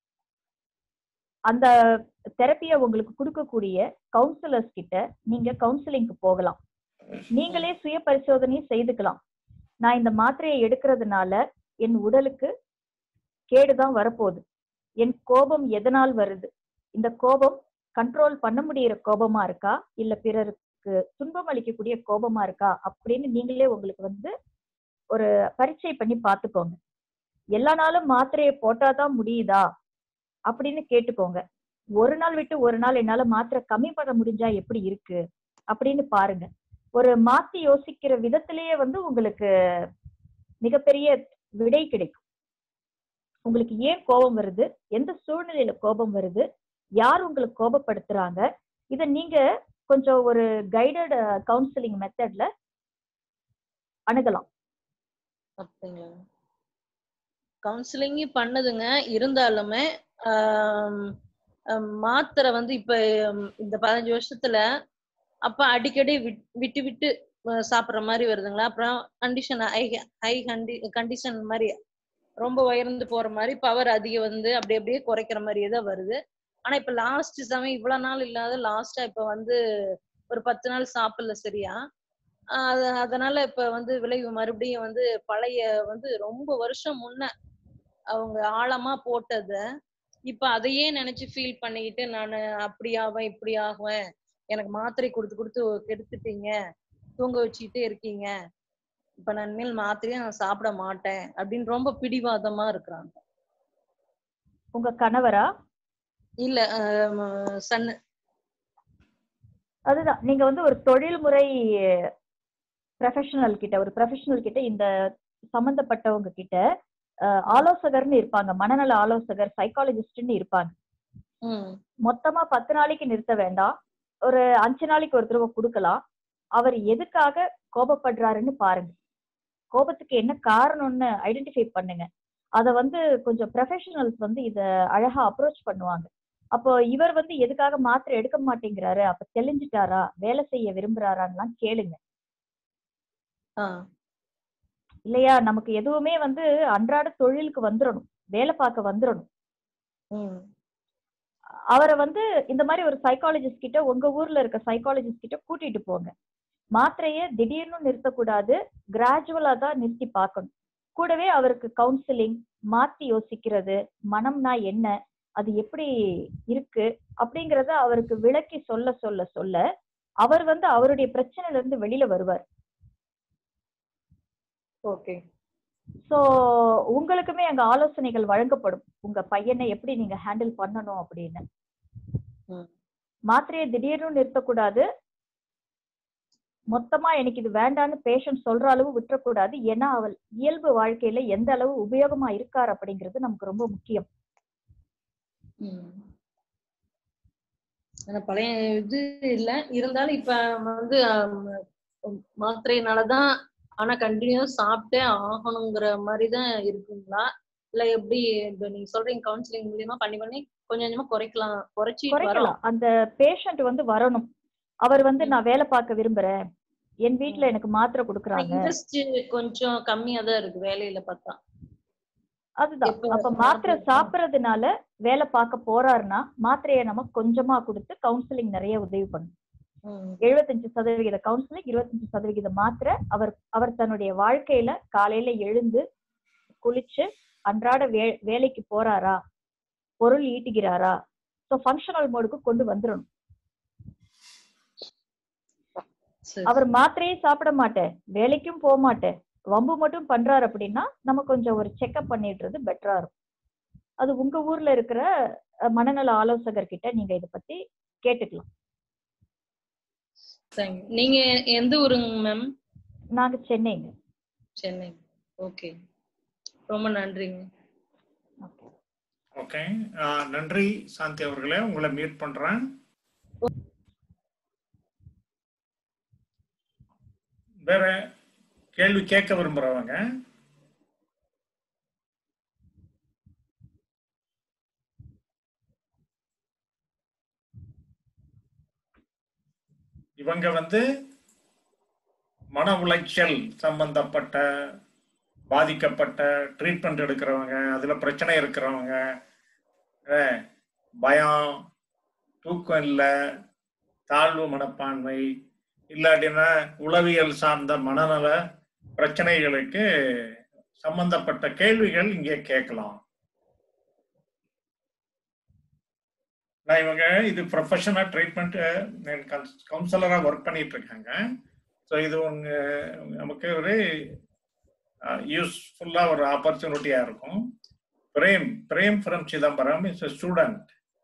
அந்த தெரப்பிய உங்களுக்கு கொடுக்கக்கூடிய கவுன்சிலர்ஸ் கிட்ட நீங்க கவுன்சிலிங்க்கு போகலாம் நீங்களே சுய பரிசோதனையும் செய்துக்கலாம் நான் இந்த மாத்திரையை எடுக்கிறதுனால என் உடலுக்கு கேடுதான் வரப்போகுது என் கோபம் எதனால் வருது இந்த கோபம் கண்ட்ரோல் பண்ண முடியிற கோபமா இருக்கா இல்ல பிறருக்கு துன்பம் அளிக்கக்கூடிய கோபமா இருக்கா அப்படின்னு நீங்களே உங்களுக்கு வந்து ஒரு பரீட்சை பண்ணி பார்த்துக்கோங்க எல்லா நாளும் மாத்திரையை போட்டாதான் முடியுதா அப்படின்னு கேட்டுக்கோங்க ஒரு நாள் விட்டு ஒரு நாள் என்னால மாத்திரை கம்மி பண்ண முடிஞ்சா எப்படி இருக்கு அப்படின்னு பாருங்க ஒரு மாத்தி யோசிக்கிற விதத்திலேயே வந்து உங்களுக்கு மிகப்பெரிய விடை கிடைக்கும் உங்களுக்கு ஏன் கோபம் வருது எந்த சூழ்நிலையில கோபம் வருது யார் உங்களுக்கு கோபப்படுத்துறாங்க இத நீங்க கொஞ்சம் ஒரு கைடட் கவுன்சிலிங் மெத்தட்ல அணுகலாம் அப்படிங்களா கவுன்சிலிங் பண்ணுதுங்க இருந்தாலுமே ஆம், ஆம், மாத்திரை வந்து இப்ப ம், இந்த பதினஞ்சு வருஷத்துல அப்ப அடிக்கடி விட்- விட்டு விட்டு அஹ், சாப்பிடுற மாதிரி வருதுங்களா அப்புறம் கண்டிஷன் ஹை ஹை கண்டி கண்டிஷன் மாதிரி ரொம்ப உயர்ந்து போற மாதிரி பவர் அதிகம் வந்து அப்படி அப்படியே குறைக்கிற மாதிரியே தான் வருது ஆனா இப்ப லாஸ்ட் சமயம் இவ்வளவு நாள் இல்லாத லாஸ்டா இப்ப வந்து ஒரு பத்து நாள் சாப்பிடல சரியா ஆஹ் அது- அதனால இப்ப வந்து விளைவு மறுபடியும் வந்து பழைய வந்து ரொம்ப வருஷம் முன்ன அவங்க ஆழமா போட்டத இப்ப அதையே நினைச்சு ஃபீல் பண்ணிக்கிட்டு நான் அப்படி ஆவேன் இப்படி ஆகுவேன் எனக்கு மாத்திரை கொடுத்து கொடுத்து கெடுத்துட்டீங்க தூங்க வச்சுக்கிட்டே இருக்கீங்க இப்ப நான் இனிமேல் மாத்திரையே நான் சாப்பிட மாட்டேன் அப்படின்னு ரொம்ப பிடிவாதமா இருக்கிறாங்க உங்க கணவரா இல்ல சன் அதுதான் நீங்க வந்து ஒரு தொழில்முறை ப்ரொஃபஷனல் கிட்ட ஒரு ப்ரொஃபஷனல் கிட்ட இந்த சம்பந்தப்பட்டவங்க கிட்ட அஹ், ஆலோசகர்னு இருப்பாங்க மனநல ஆலோசகர் சைக்காலஜிஸ்ட்னு இருப்பாங்க ம் மொத்தமா பத்து நாளைக்கு நிறுத்த வேண்டாம் ஒரு அஞ்சு நாளைக்கு ஒரு தடவை கொடுக்கலாம் அவர் எதுக்காக கோபப்படுறாருன்னு பாருங்க கோபத்துக்கு என்ன காரணம்னு ஐடென்டிஃபை பண்ணுங்க அத வந்து கொஞ்சம் ப்ரொஃபஷனல்ஸ் வந்து இத அழகா அப்ரோச் பண்ணுவாங்க அப்போ இவர் வந்து எதுக்காக மாத்திரை எடுக்க மாட்டேங்கிறாரு அப்ப தெளிஞ்சிட்டாரா வேலை செய்ய விரும்புறாரான்லாம் கேளுங்க ஆ இல்லையா நமக்கு எதுவுமே வந்து அன்றாட தொழிலுக்கு வந்துடணும் வேலை பார்க்க வந்துடணும் ம் அவரை வந்து இந்த மாதிரி ஒரு சைக்காலஜிஸ்ட் கிட்ட உங்க ஊர்ல இருக்க சைக்காலஜிஸ்ட் கிட்ட கூட்டிட்டு போங்க மாத்திரைய திடீர்னு நிறுத்தக்கூடாது கிராஜுவலா தான் நிறுத்தி பார்க்கணும் கூடவே அவருக்கு கவுன்சிலிங் மாத்தி யோசிக்கிறது மனம்னா என்ன அது எப்படி இருக்கு அப்படிங்கறத அவருக்கு விளக்கி சொல்ல சொல்ல சொல்ல அவர் வந்து அவருடைய பிரச்சனையில இருந்து வெளியில வருவார் ஓகே சோ உங்களுக்குமே அங்க ஆலோசனைகள் வழங்கப்படும் உங்க பையனை எப்படி நீங்க ஹேண்டில் பண்ணணும் அப்படின்னு ம். மாத்திரையை திடீர்னு நிறுத்தக்கூடாது மொத்தமா எனக்கு இது வேண்டான்னு பேஷண்ட் சொல்ற அளவு விட்டுறக்கூடாது ஏன்னா அவள் இயல்பு வாழ்க்கையில எந்த அளவு உபயோகமா இருக்கார் அப்படிங்கிறது நமக்கு ரொம்ப முக்கியம் ம். ஆனா பழைய இது இல்ல இருந்தாலும் இப்ப வந்து ஆம், மாத்திரையினாலதான் ஆனா கண்டினியூ சாப்பிட்டே ஆகணுங்கிற மாதிரிதான் இருக்குங்களா இல்ல எப்படி இப்ப நீங்க சொல்றீங்க கவுன்சிலிங் மூலியமா பண்ணி பண்ணி கொஞ்சம் கொஞ்சமா குறைக்கலாம் குறைச்சிட்டு வரோம் குறைக்கலாம் அந்த பேஷண்ட் வந்து வரணும் அவர் வந்து நான் வேலை பார்க்க விரும்புறேன் என் வீட்ல எனக்கு மாத்திரை கொடுக்குறாங்க இன்ட்ரெஸ்ட் கொஞ்சம் கம்மியா தான் இருக்கு வேலையில பார்த்தா அதுதான் எப்ப அப்ப மாத்திரை மாத்திரை சாப்பிடறதுனால வேலை பார்க்க போறாருன்னா மாத்திரையை நம்ம கொஞ்சமா கொடுத்து கவுன்சிலிங் நிறைய உதவி பண்ணும் ம், எழுபத்தஞ்சு சதவிகித கவுன்சிலிங் இருபத்தஞ்சு சதவிகித மாத்திரை அவர் அவர் தன்னுடைய வாழ்க்கையில காலையில எழுந்து குளிச்சு அன்றாட வே வேலைக்கு போறாரா பொருள் ஈட்டுகிறாரா ஸோ ஃபங்க்ஷனல் மோடுக்கு கொண்டு வந்துடணும் சரி அவர் மாத்திரையே சாப்பிட மாட்டேன் வேலைக்கும் போக மாட்டேன் வம்பு மட்டும் பண்றாரு அப்படின்னா நம்ம கொஞ்சம் ஒரு செக்அப் பண்ணிடுறது பெட்டரா இருக்கும் அது உங்க ஊர்ல இருக்கிற அஹ், மனநல ஆலோசகர் கிட்ட நீங்க இதை பத்தி கேட்டுக்கலாம் தேங்க் நீங்க எந்த ஊருங்க மேம் நாங்க சென்னைங்க சென்னை ஓகே ரொம்ப நன்றிங்க Okay. ஓகே நன்றி சாந்தி அவர்களே உங்களை மியூட் பண்றேன் வேற கேள்வி கேட்க விரும்புறவங்க இவங்க வந்து மன உளைச்சல் சம்பந்தப்பட்ட பாதிக்கப்பட்ட ட்ரீட்மெண்ட் எடுக்கிறவங்க அதுல பிரச்சனை இருக்கிறவங்க அஹ், பயம் தூக்கம் இல்லை தாழ்வு மனப்பான்மை இல்லாட்டினா உளவியல் சார்ந்த மனநல பிரச்சனைகளுக்கு சம்பந்தப்பட்ட கேள்விகள் இங்கே கேட்கலாம் நான் இவங்க இது ப்ரொஃபஷனல் ட்ரீட்மெண்ட் கவுன்சிலரா ஒர்க் பண்ணிட்டு இருக்காங்க ஸோ இது உங்க நமக்கு ஒரு யூஸ்ஃபுல்லா ஒரு ஆப்பர்ச்சுனிட்டியா இருக்கும் Prem Prem from Chidambaram is student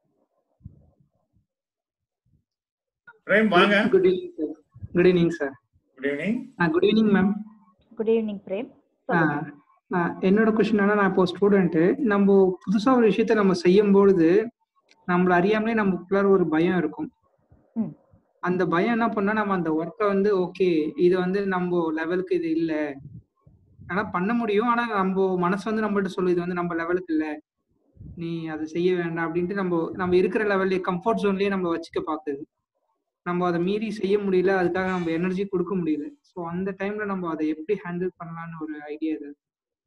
Prem வாங்க good evening sir good evening sir good evening good evening ma'am good evening Prem சொல்லுங்க. என்னோட கொஸ்டின் என்னன்னா நான் இப்போ ஸ்டூடெண்ட்டு நம்ம புதுசா ஒரு விஷயத்த நம்ம செய்யும் பொழுது நம்மள அறியாமலே நமக்குள்ளார ஒரு பயம் இருக்கும் ம். அந்த பயம் என்ன பண்ணா நம்ம அந்த ஒர்க்கை வந்து ஓகே இது வந்து நம்ம லெவலுக்கு இது இல்ல ஆனா பண்ண முடியும் ஆனா நம்ம மனசு வந்து நம்மள்ட்ட சொல்லு இது வந்து நம்ம லெவலுக்கு இல்ல நீ அதை செய்ய வேண்டாம் அப்படின்ட்டு நம்ம நம்ம இருக்கிற லெவல்லே கம்ஃபர்ட் ஜோன்லயே நம்ம வச்சுக்க பாக்குது நம்ம அதை மீறி செய்ய முடியல அதுக்காக நம்ம எனர்ஜி கொடுக்க முடியல ஸோ அந்த டைம்ல நம்ம அதை எப்படி ஹேண்டில் பண்ணலாம்னு ஒரு ஐடியா இது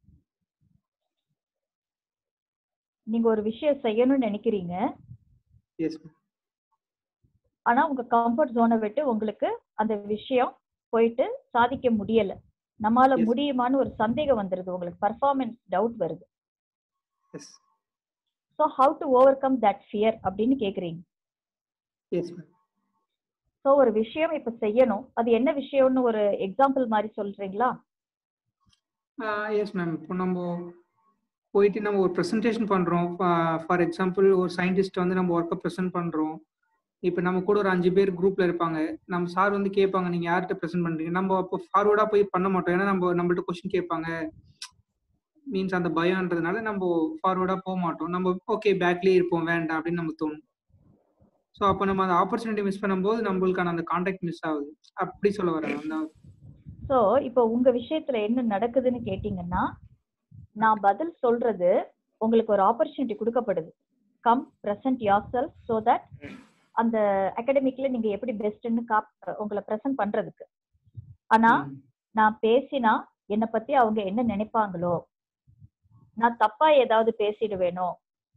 நீங்க ஒரு விஷயம் செய்யணும்னு நினைக்கிறீங்க எஸ் ஆனா உங்க கம்ஃபர்ட் ஜோனை விட்டு உங்களுக்கு அந்த விஷயம் போயிட்டு சாதிக்க முடியல நம்மால Yes. முடியுமான்னு ஒரு சந்தேகம் வந்துருது உங்களுக்கு பர்ஃபார்மன்ஸ் டவுட் வருது yes so how to overcome that fear அப்படின்னு கேக்குறீங்க எஸ் மேம் ஸோ ஒரு விஷயம் இப்ப செய்யணும் அது என்ன விஷயம்னு ஒரு எக்ஸாம்பிள் மாதிரி சொல்றீங்களா எஸ் மேம் இப்போ நம்ம போயிட்டு நம்ம ஒரு ப்ரெசன்டேஷன் பண்ணுறோம் ஃபார் எக்ஸாம்பிள் ஒரு சயின்டிஸ்ட் வந்து நம்ம ஒர்க்கை ப்ரெசென்ட் பண்ணுறோம் இப்போ நம்ம கூட ஒரு அஞ்சு பேர் குரூப்ல இருப்பாங்க நம்ம சார் வந்து கேட்பாங்க நீங்க யார்கிட்ட ப்ரெசென்ட் பண்றீங்க நம்ம அப்போ ஃபார்வர்டா போய் பண்ண மாட்டோம் ஏன்னா நம்ம நம்மள்ட்ட கொஸ்டின் கேட்பாங்க மீன்ஸ் அந்த பயம்ன்றதுனால நம்ம ஃபார்வர்டா போக மாட்டோம் நம்ம ஓகே பேக்லயே இருப்போம் வேண்டாம் அப்படின்னு நமக்கு தோணும் ஸோ அப்போ நம்ம அந்த ஆப்பர்ச்சுனிட்டி மிஸ் பண்ணும்போது நம்மளுக்கான அந்த கான்டாக்ட் மிஸ் ஆகுது அப்படி சொல்ல வரேன் அந்த ஸோ இப்போ உங்க விஷயத்துல என்ன நடக்குதுன்னு கேட்டீங்கன்னா நான் பதில் சொல்றது உங்களுக்கு ஒரு ஆப்பர்ச்சுனிட்டி கொடுக்கப்படுது come present yourself so that அந்த அகாடமிக்ல நீங்க எப்படி பெஸ்ட்னு காப் உங்களை ப்ரெசென்ட் பண்றதுக்கு ஆனா நான் பேசினா என்னை பத்தி அவங்க என்ன நினைப்பாங்களோ நான் தப்பா ஏதாவது பேசிடுவேனோ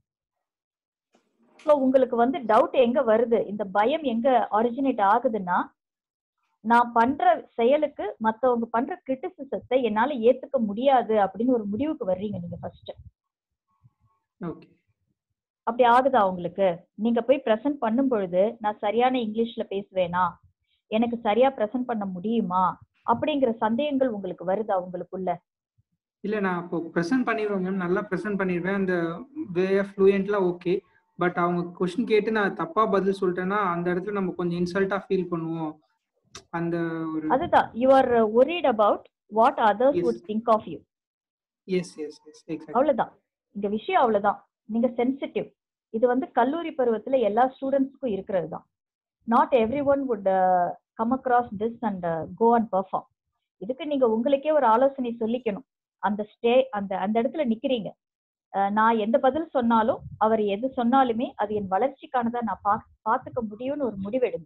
ஸோ உங்களுக்கு வந்து டவுட் எங்க வருது இந்த பயம் எங்க ஒரிஜினேட் ஆகுதுன்னா நான் பண்ற செயலுக்கு மத்தவங்க பண்ற கிரிட்டிசிசத்தை என்னால ஏத்துக்க முடியாது அப்படின்னு ஒரு முடிவுக்கு வர்றீங்க நீங்க ஃபர்ஸ்ட் ஓகே அப்படி ஆகுதா உங்களுக்கு நீங்க போய் ப்ரெசென்ட் பண்ணும் பொழுது நான் சரியான இங்கிலீஷ்ல பேசுவேனா எனக்கு சரியா ப்ரெசென்ட் பண்ண முடியுமா அப்படிங்கிற சந்தேகங்கள் உங்களுக்கு வருதா உங்களுக்குள்ள இல்ல நான் இப்போ ப்ரெசென்ட் பண்ணிடுவேன் மேம் நல்லா ப்ரெசென்ட் பண்ணிடுவேன் அந்த வே ஃப்ளூயண்ட்லாம் ஓகே பட் அவங்க கொஸ்டின் கேட்டு நான் தப்பா பதில் சொல்லிட்டேன்னா அந்த இடத்துல நம்ம கொஞ்சம் இன்சல்ட்டா ஃபீல் பண்ணுவோம் அந்த ஒரு அதுதான் you are worried about what others Yes. Would think of you yes yes yes exact அவ்வளவுதான் இந்த விஷயம் அவ்வளவுதான் நீங்க சென்சிட்டிவ் இது வந்து கல்லூரி பருவத்துல எல்லா ஸ்டூடெண்ட்ஸ்க்கும் இருக்கிறது தான் not everyone would come across this and go and perform இதுக்கு நீங்க உங்களுக்கே ஒரு ஆலோசனை சொல்லிக்கணும் அந்த ஸ்டே அந்த அந்த இடத்துல நிக்கிறீங்க அஹ் நான் எந்த பதில் சொன்னாலும் அவர் எது சொன்னாலுமே அது என் வளர்ச்சிக்கானதா நான் பா பார்த்துக்க முடியும்னு ஒரு முடிவெடுங்க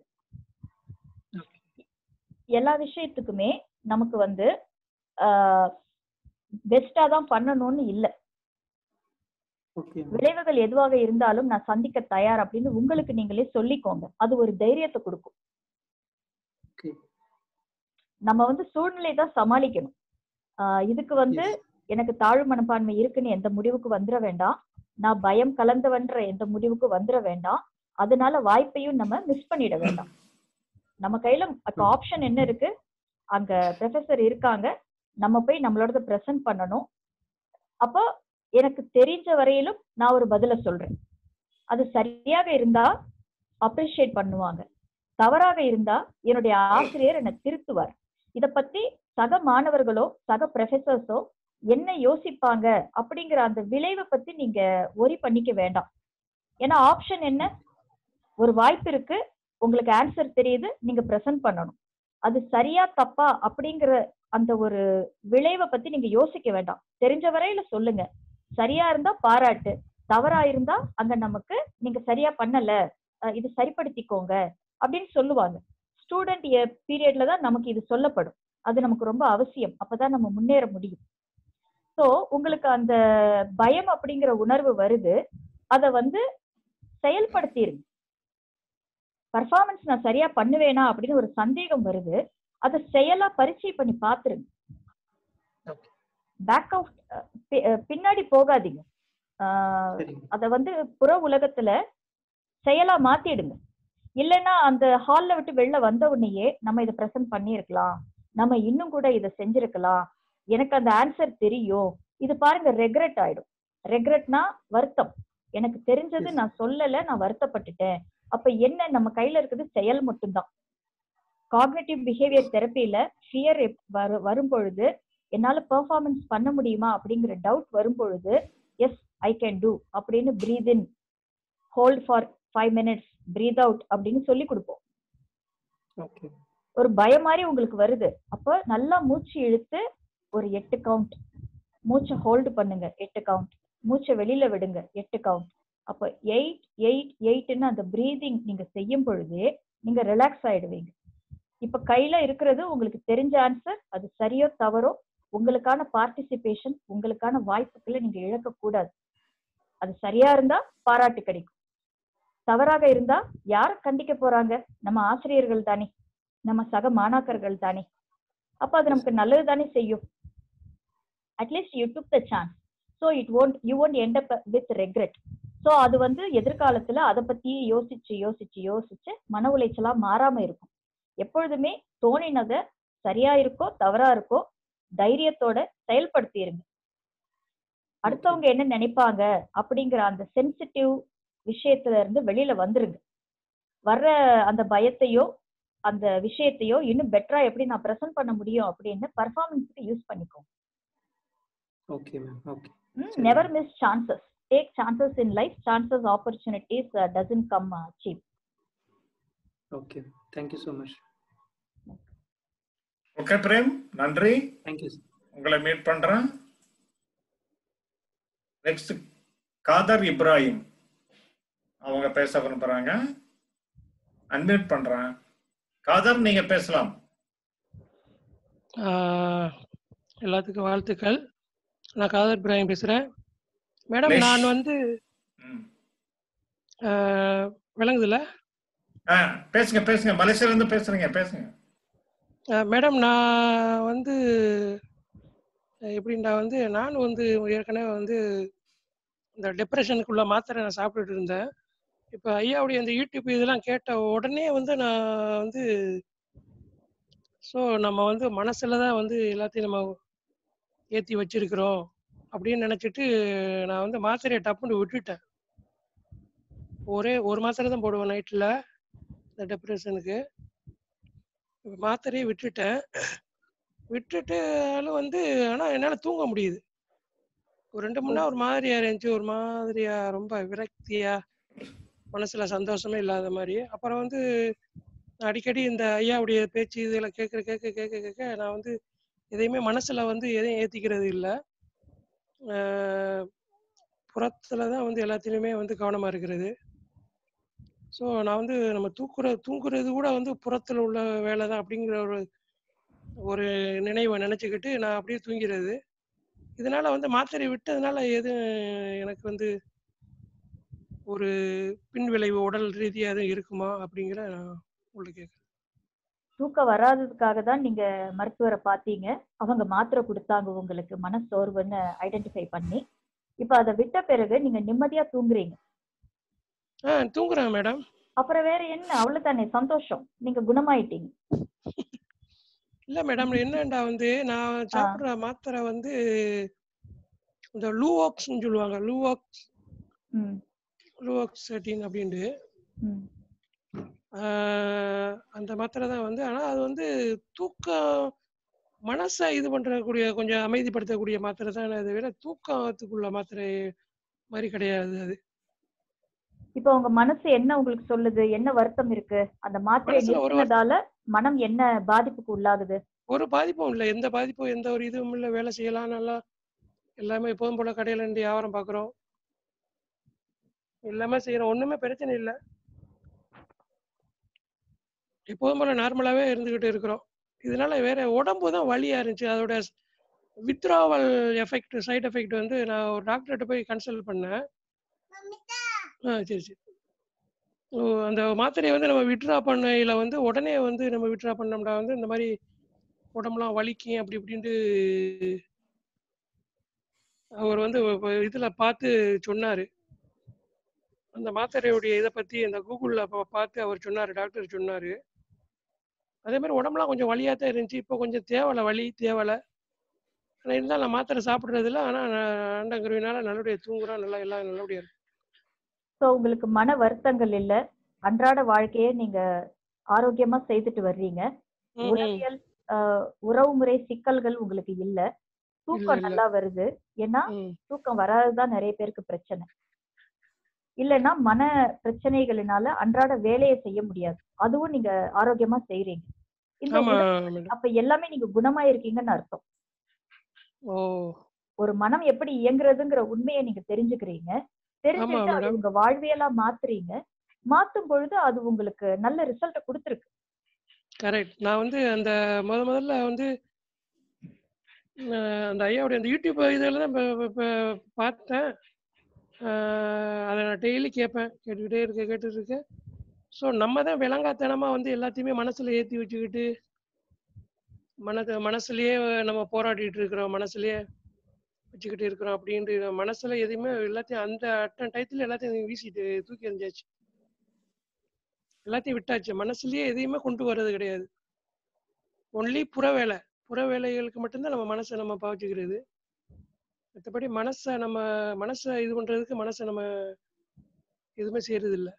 எல்லா விஷயத்துக்குமே நமக்கு வந்து பெஸ்டா தான் பண்ணணும்னு இல்லை ஓகே விளைவுகள் எதுவாக இருந்தாலும் நான் சந்திக்க தயார் அப்படின்னு உங்களுக்கு நீங்களே சொல்லிக்கோங்க அது ஒரு தைரியத்தை கொடுக்கும் ஓகே நம்ம வந்து சூழ்நிலை தான் சமாளிக்கணும் ஆஹ் இதுக்கு வந்து எனக்கு தாழ்வு மனப்பான்மை இருக்குன்னு எந்த முடிவுக்கு வந்துட வேண்டாம் நான் பயம் கலந்தவன்ற எந்த முடிவுக்கு வந்துட வேண்டாம் அதனால வாய்ப்பையும் நம்ம மிஸ் பண்ணிட வேண்டாம் நம்ம கையில அப்ப ஆப்ஷன் என்ன இருக்கு அங்க ப்ரொஃபசர் இருக்காங்க நம்ம போய் நம்மளோட ப்ரெசென்ட் பண்ணணும் அப்போ எனக்கு தெரிஞ்ச வரையிலும் நான் ஒரு பதில சொல்றேன் அது சரியாக இருந்தா அப்ரிஷியேட் பண்ணுவாங்க தவறாக இருந்தா என்னுடைய ஆசிரியர் என்னை திருத்துவார் இத பத்தி சக மாணவர்களோ சக ப்ரொஃபசர்ஸோ என்ன யோசிப்பாங்க அப்படிங்கிற அந்த விளைவை பத்தி நீங்க ஒரி பண்ணிக்க வேண்டாம் ஏன்னா ஆப்ஷன் என்ன ஒரு வாய்ப்பு இருக்கு உங்களுக்கு ஆன்சர் தெரியுது நீங்க ப்ரெசென்ட் பண்ணணும் அது சரியா தப்பா அப்படிங்கிற அந்த ஒரு விளைவை பத்தி நீங்க யோசிக்க வேண்டாம் தெரிஞ்ச வரையில சொல்லுங்க சரியா இருந்தா பாராட்டு தவறா இருந்தா அங்க நமக்கு நீங்க சரியா பண்ணல அஹ் இது சரிப்படுத்திக்கோங்க அப்படின்னு சொல்லுவாங்க ஸ்டூடெண்ட் பீரியட்ல தான் நமக்கு இது சொல்லப்படும் அது நமக்கு ரொம்ப அவசியம் அப்பதான் நம்ம முன்னேற முடியும் சோ உங்களுக்கு அந்த பயம் அப்படிங்கிற உணர்வு வருது அத வந்து செயல்படுத்திருங்க பர்ஃபார்மன்ஸ் நான் சரியா பண்ணுவேனா அப்படின்னு ஒரு சந்தேகம் வருது அதை செயலா பரீட்சை பண்ணி பாத்துருங்க Okay. பேக் அவுட் பின்னாடி போகாதீங்க ஆஹ் சரிங்க அத வந்து புற உலகத்துல செயலா மாத்திடுங்க இல்லைன்னா அந்த ஹால்ல விட்டு வெளில வந்த உடனேயே நம்ம இதை ப்ரெசென்ட் பண்ணியிருக்கலாம் நம்ம இன்னும் கூட இதை செஞ்சிருக்கலாம் எனக்கு அந்த ஆன்சர் தெரியும் இது பாருங்க ரெக்ரெட் ஆயிடும் ரெக்ரெட்னா வருத்தம் எனக்கு தெரிஞ்சது Yes. நான் சொல்லல நான் வருத்தப்பட்டுட்டேன் அப்ப என்ன நம்ம கையில இருக்குது செயல் மட்டும்தான் காக்னேட்டிவ் பிஹேவியர் தெரப்பியில ஃபியர் வரு வரும் பொழுது என்னால பெர்ஃபார்மன்ஸ் பண்ண முடியுமா அப்படிங்கிற டவுட் வரும் பொழுது எஸ் ஐ கேன் டூ அப்படின்னு breathe in hold for five minutes breathe out அப்படின்னு சொல்லி கொடுப்போம் ஓகே ஒரு பயம் மாதிரி உங்களுக்கு வருது அப்போ நல்லா மூச்சு இழுத்து ஒரு எட்டு கவுண்ட் மூச்சை ஹோல்டு பண்ணுங்க எட்டு கவுண்ட் மூச்சை வெளியில விடுங்க எட்டு கவுண்ட் அப்போ எயிட் எயிட் எயிட்னு அந்த பிரீதிங் நீங்க செய்யும் பொழுதே நீங்க ரிலாக்ஸ் ஆயிடுவீங்க இப்ப கையில இருக்கிறது உங்களுக்கு தெரிஞ்ச ஆன்சர் அது சரியோ தவறோ உங்களுக்கான பார்ட்டிசிபேஷன் உங்களுக்கான வாய்ப்புகளை நீங்க இழக்க கூடாது அது சரியா இருந்தா பாராட்டு கிடைக்கும் தவறாக இருந்தா யார கண்டிக்க போறாங்க நம்ம ஆசிரியர்கள் தானே நம்ம சக மாணாக்கர்கள் தானே அப்ப அது நமக்கு நல்லது தானே செய்யும் at least you took the chance so it won't you won't end up with regret so அது வந்து எதிர்காலத்துல அதை பத்தி யோசிச்சு யோசிச்சு யோசிச்சு மன உளைச்சலா மாறாம இருக்கும் எப்பொழுதுமே தோணினதை சரியா இருக்கோ தவறா இருக்கோ தைரியத்தோட செயல்படுத்திருங்க அடுத்தவங்க என்ன நினைப்பாங்க அப்படிங்கிற அந்த சென்சிட்டிவ் விஷயத்துல இருந்து வெளியில வந்துருங்க வர்ற அந்த பயத்தையோ அந்த விஷயத்தையோ இன்னும் பெட்டரா எப்படி நான் ப்ரெசென்ட் பண்ண முடியும் அப்படின்னு பர்ஃபார்மன்ஸ்க்கு யூஸ் பண்ணிக்கோங்க okay ma'am okay never miss chances take chances in life chances opportunities doesn't come cheap okay thank you so much okay Prem நன்றி தேங்க்யூ உங்களை மீட் பண்றேன் நெக்ஸ்ட் காதர் இப்ராஹிம் அவங்க பேச விரும்புறாங்க அன்மியூட் பண்றேன் காதர் நீங்க பேசலாம் ஆஹ் எல்லாத்துக்கும் வாழ்த்துக்கள் நான் காதர் இப்ராஹிம் பேசுகிறேன் மேடம் Please. நான் வந்து ம். ஆஹ் விளங்குதுல்ல ஆ, பேசுங்க பேசுங்க மலேசியால இருந்து பேசுறீங்க பேசுங்க ஆஹ் மேடம் நான் வந்து எப்படின்னா வந்து நானும் வந்து ஏற்கனவே வந்து இந்த டிப்ரெஷனுக்குள்ள மாத்திரை நான் சாப்பிட்டுட்டு இருந்தேன் இப்போ ஐயாவுடைய அந்த யூடியூப் இதெல்லாம் கேட்ட உடனே வந்து நான் வந்து ஸோ நம்ம வந்து மனசுல தான் வந்து எல்லாத்தையும் நம்ம ஏற்றி வச்சிருக்கிறோம் அப்படின்னு நினச்சிட்டு நான் வந்து மாத்திரையை டப்புன்னு விட்டுட்டேன் ஒரே ஒரு மாத்திரை தான் போடுவேன் நைட்டில் இந்த டிப்ரெஷனுக்கு மாத்திரையை விட்டுட்டேன் விட்டுட்டாலும் வந்து ஆனால் என்னால் தூங்க முடியுது ஒரு ரெண்டு மணி நேரம் ஒரு மாதிரியா இருந்துச்சு ஒரு மாதிரியா ரொம்ப விரக்தியா மனசுல சந்தோஷமே இல்லாத மாதிரி அப்புறம் வந்து நான் அடிக்கடி இந்த ஐயாவுடைய பேச்சு இதில் கேட்குற கேட்க கேட்க கேட்க நான் வந்து எதையுமே மனசுல வந்து எதையும் ஏத்திக்கிறது இல்லை புறத்துல தான் வந்து எல்லாத்துலேயுமே வந்து கவனமா இருக்கிறது ஸோ நான் வந்து நம்ம தூக்குற தூங்குறது கூட வந்து புறத்துல உள்ள வேலை தான் அப்படிங்கிற ஒரு ஒரு நினைவை நினச்சிக்கிட்டு நான் அப்படியே தூங்கிறது இதனால வந்து மாத்திரை விட்டதுனால எதுவும் எனக்கு வந்து ஒரு பின் விளைவு உடல் ரீதியாக எதுவும் இருக்குமா அப்படிங்கிற நான் உங்களுக்கு கேட்குறேன் தூக்கம் வராததுக்காக தான் நீங்க மருத்துவரை பார்த்தீங்க அவங்க மாத்திரை கொடுத்தாங்க உங்களுக்கு மனசோர்வுன்னு ஐடென்டிஃபை பண்ணி இப்ப அதை விட்ட பிறகு நீங்க நிம்மதியா தூங்குறீங்க ஆ தூங்குறேன் மேடம் அப்புறம் வேற என்ன அவ்வளவுதானே சந்தோஷம் நீங்க குணமாயிட்டீங்க இல்ல மேடம் என்னண்டா வந்து நான் சாப்பிடுற மாத்திரை வந்து இந்த லூவாக்ஸ்னு சொல்லுவாங்க லூவாக்ஸ் ம் லூவாக்ஸ் தேர்ட்டின் அப்படின்ட்டு ம் ஆஹ் அந்த மாத்திரை தான் வந்து ஆனா அது வந்து தூக்கம் மனசை இது பண்றக்கூடிய கொஞ்சம் அமைதிப்படுத்தக்கூடிய மாத்திரை தான் அதை விட தூக்கத்துக்குள்ள மாத்திரை மாதிரி கிடையாது அது இப்போ உங்க மனசு என்ன உங்களுக்கு சொல்லுது என்ன வருத்தம் இருக்கு அந்த மாத்திரையை மனசுல ஒரு நிறுத்தினதால மனம் என்ன பாதிப்புக்கு உள்ளாகுது ஒரு பாதிப்பும் இல்லை எந்த பாதிப்பும் எந்த ஒரு இதுவும் இல்லை வேலை செய்யலாம் நல்லா எல்லாமே எப்போதும் போல கடையில இருந்து வியாபாரம் பார்க்குறோம் எல்லாமே செய்யறோம் ஒண்ணுமே பிரச்சனை இல்லை எப்போதும் போல நார்மலாவே இருந்துகிட்டு இருக்கிறோம் இதனால வேற உடம்பு தான் வலியா இருந்துச்சு அதோட வித்ராவல் எஃபெக்ட் சைடு எஃபெக்ட் வந்து நான் ஒரு டாக்டர்கிட்ட போய் கன்சல்ட் பண்ணேன் ஆ சரி சரி ஓ அந்த மாத்திரையை வந்து நம்ம விட்ரா பண்ணையில வந்து உடனே வந்து நம்ம விட்ரா பண்ணோம்னா வந்து இந்த மாதிரி உடம்புலாம் வலிக்கும் அப்படி இப்படின்ட்டு அவர் வந்து ஒ- இதுல பார்த்து சொன்னாரு அந்த மாத்திரையுடைய இதை பத்தி அந்த கூகுள்ல பா- பார்த்து அவர் சொன்னாரு டாக்டர் சொன்னாரு அதே மாதிரி உடம்புலாம் கொஞ்சம் வலியா தான் இருந்துச்சு இப்போ கொஞ்சம் தேவலை வலி தேவலை ஆனால் இருந்தாலும் நான் மாத்திரை சாப்பிட்றதில்ல ஆனால் ஆண்டங்குருவினால நல்லபடியாக தூங்குறோம் நல்லா எல்லாம் நல்லபடியா இருக்கு சோ உங்களுக்கு மன வருத்தங்கள் இல்ல அன்றாட வாழ்க்கையை நீங்க ஆரோக்கியமா செய்துட்டு வர்றீங்க ம், ம். உளவியல் ஆஹ், உறவுமுறை சிக்கல்கள் உங்களுக்கு இல்ல தூக்கம் இல்ல. நல்லா வருது ஏன்னா ம் தூக்கம் வராததுதான் நிறைய பேருக்கு பிரச்சனை இல்லைன்னா மன பிரச்சனைகளினால அன்றாட வேலையை செய்ய முடியாது அதுவும் நீங்க ஆரோக்கியமா செய்றீங்க இந்த ஆமா உண- மேடம் அப்ப எல்லாமே நீங்க குணமாயிருக்கீங்கன்னு அர்த்தம் ஓ ஒரு மனம் எப்படி இயங்குறதுங்கிற உண்மையை நீங்க தெரிஞ்சுக்கிறீங்க தெரிஞ்சுட்டு அது madam. உங்க வாழ்வியலா மாத்துறீங்க மாத்தும் பொழுது அது உங்களுக்கு நல்ல ரிசல்ட்டை கொடுத்துருக்கு கரெக்ட் நான் வந்து அந்த முத முதல்ல வந்து அஹ், அந்த ஐயாவுடைய அந்த யூடியூப் இதில் தான் இப்ப- இப்ப- இப்ப பார்த்தேன் அஹ், அதை நான் டெய்லி கேட்பேன் கேட்டுக்கிட்டே இருக்க கேட்டுட்டு இருக்கேன் ஸோ நம்ம தான் விளங்காத்தனமா வந்து எல்லாத்தையுமே மனசுல ஏற்றி வச்சுக்கிட்டு மனத மனசுலயே நம்ம போராடிட்டு இருக்கிறோம் மனசுலயே வச்சுக்கிட்டு இருக்கிறோம் அப்படின்ட்டு மனசுல எதையுமே எல்லாத்தையும் அந்த அட்டன் டயத்துல எல்லாத்தையும் வீசிட்டு தூக்கி எறிஞ்சாச்சு எல்லாத்தையும் விட்டாச்சு மனசுலயே எதையுமே கொண்டு வர்றது கிடையாது ஒன்லி புற வேலை புற வேலைகளுக்கு மட்டும்தான் நம்ம மனசை நம்ம பாவச்சுக்கிறது மற்றபடி மனசை நம்ம மனசை இது பண்றதுக்கு மனசை நம்ம எதுவுமே செய்யறது இல்ல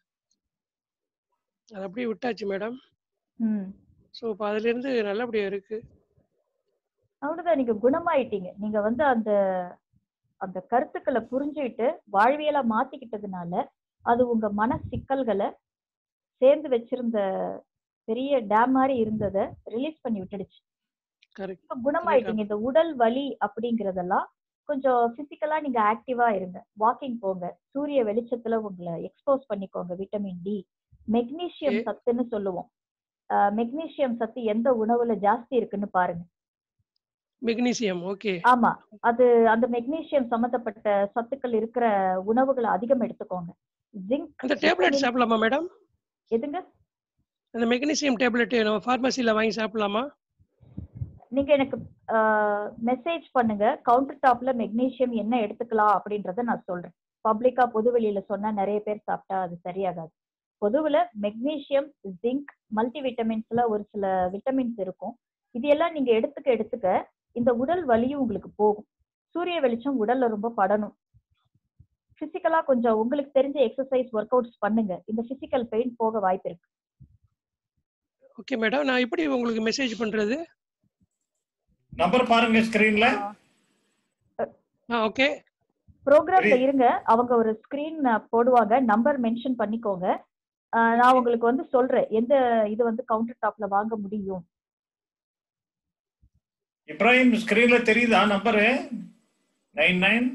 அது அப்படியே விட்டாச்சு மேடம் ம் ஸோ இப்போ அதுல இருந்து நல்லபடியா இருக்கு அவ்வளவுதான் நீங்க குணமாயிட்டீங்க நீங்க வந்து அந்த அந்த கருத்துக்களை புரிஞ்சுக்கிட்டு வாழ்வியலா மாத்திக்கிட்டதுனால அது உங்க மன சிக்கல்களை சேர்ந்து வச்சிருந்த பெரிய டேம் மாதிரி இருந்ததை ரிலீஸ் பண்ணி விட்டுடுச்சு கரெக்ட் இப்ப குணமாயிட்டீங்க இந்த உடல் வலி அப்படிங்கறதெல்லாம் கொஞ்சம் பிசிக்கலா நீங்க ஆக்டிவா இருங்க வாக்கிங் போங்க சூரிய வெளிச்சத்துல உங்களை எக்ஸ்போஸ் பண்ணிக்கோங்க விட்டமின் டி மெக்னீசியம் Okay. சத்துன்னு சொல்லுவோம் மெக்னீசியம் சத்து எந்த உணவுல ஜாஸ்தி இருக்குன்னு பாருங்க மெக்னீசியம் ஓகே ஆமா அது அந்த மெக்னீசியம் சம்பந்தப்பட்ட சத்துக்கள் இருக்கிற உணவுகளை அதிகம் எடுத்துக்கோங்க ஜிங்க் அந்த டேப்லெட் சாப்பிடலாமா மேடம் எதுங்க அந்த மெக்னீசியம் டேப்லெட் நம்ம ஃபார்மசியில் வாங்கி சாப்பிடலாமா நீங்க எனக்கு மெசேஜ் பண்ணுங்க கவுண்டர் டாப்ல மெக்னீசியம் என்ன எடுத்துக்கலாம் அப்படின்றத நான் சொல்றேன் பப்ளிக்கா பொது வெளியில சொன்னா நிறைய பேர் சாப்பிட்டா அது சரியாகாது பொதுவுல மெக்னீசியம் ஜிங்க் மல்டி விட்டமின்ஸ்ல ஒரு சில விட்டமின்ஸ் இருக்கும் இது எல்லாம் நீங்க எடுத்துக்க எடுத்துக்க இந்த உடல் வலியும் உங்களுக்கு போகும் சூரிய வெளிச்சம் உடல்ல ரொம்ப படணும் பிசிக்கலா கொஞ்சம் உங்களுக்கு தெரிஞ்ச எக்ஸசைஸ் ஒர்க் அவுட்ஸ் பண்ணுங்க இந்த பிசிக்கல் பெயின் போக வாய்ப்பு இருக்கு ஓகே மேடம் நான் எப்படி உங்களுக்கு மெசேஜ் பண்றது நம்பர் பாருங்க ஸ்கிரீன்ல ஆ ஓகே ப்ரோக்ராம்ல சரி. இருங்க அவங்க ஒரு ஸ்கிரீன் போடுவாங்க நம்பர் மென்ஷன் பண்ணிக்கோங்க அஹ் நான் உங்களுக்கு வந்து சொல்றேன் எந்த இது வந்து கவுண்டர் டாப்ல வாங்க முடியும் இப்ராஹிம் ஸ்கிரீன்ல தெரியுதா நம்பரு நைன் நைன்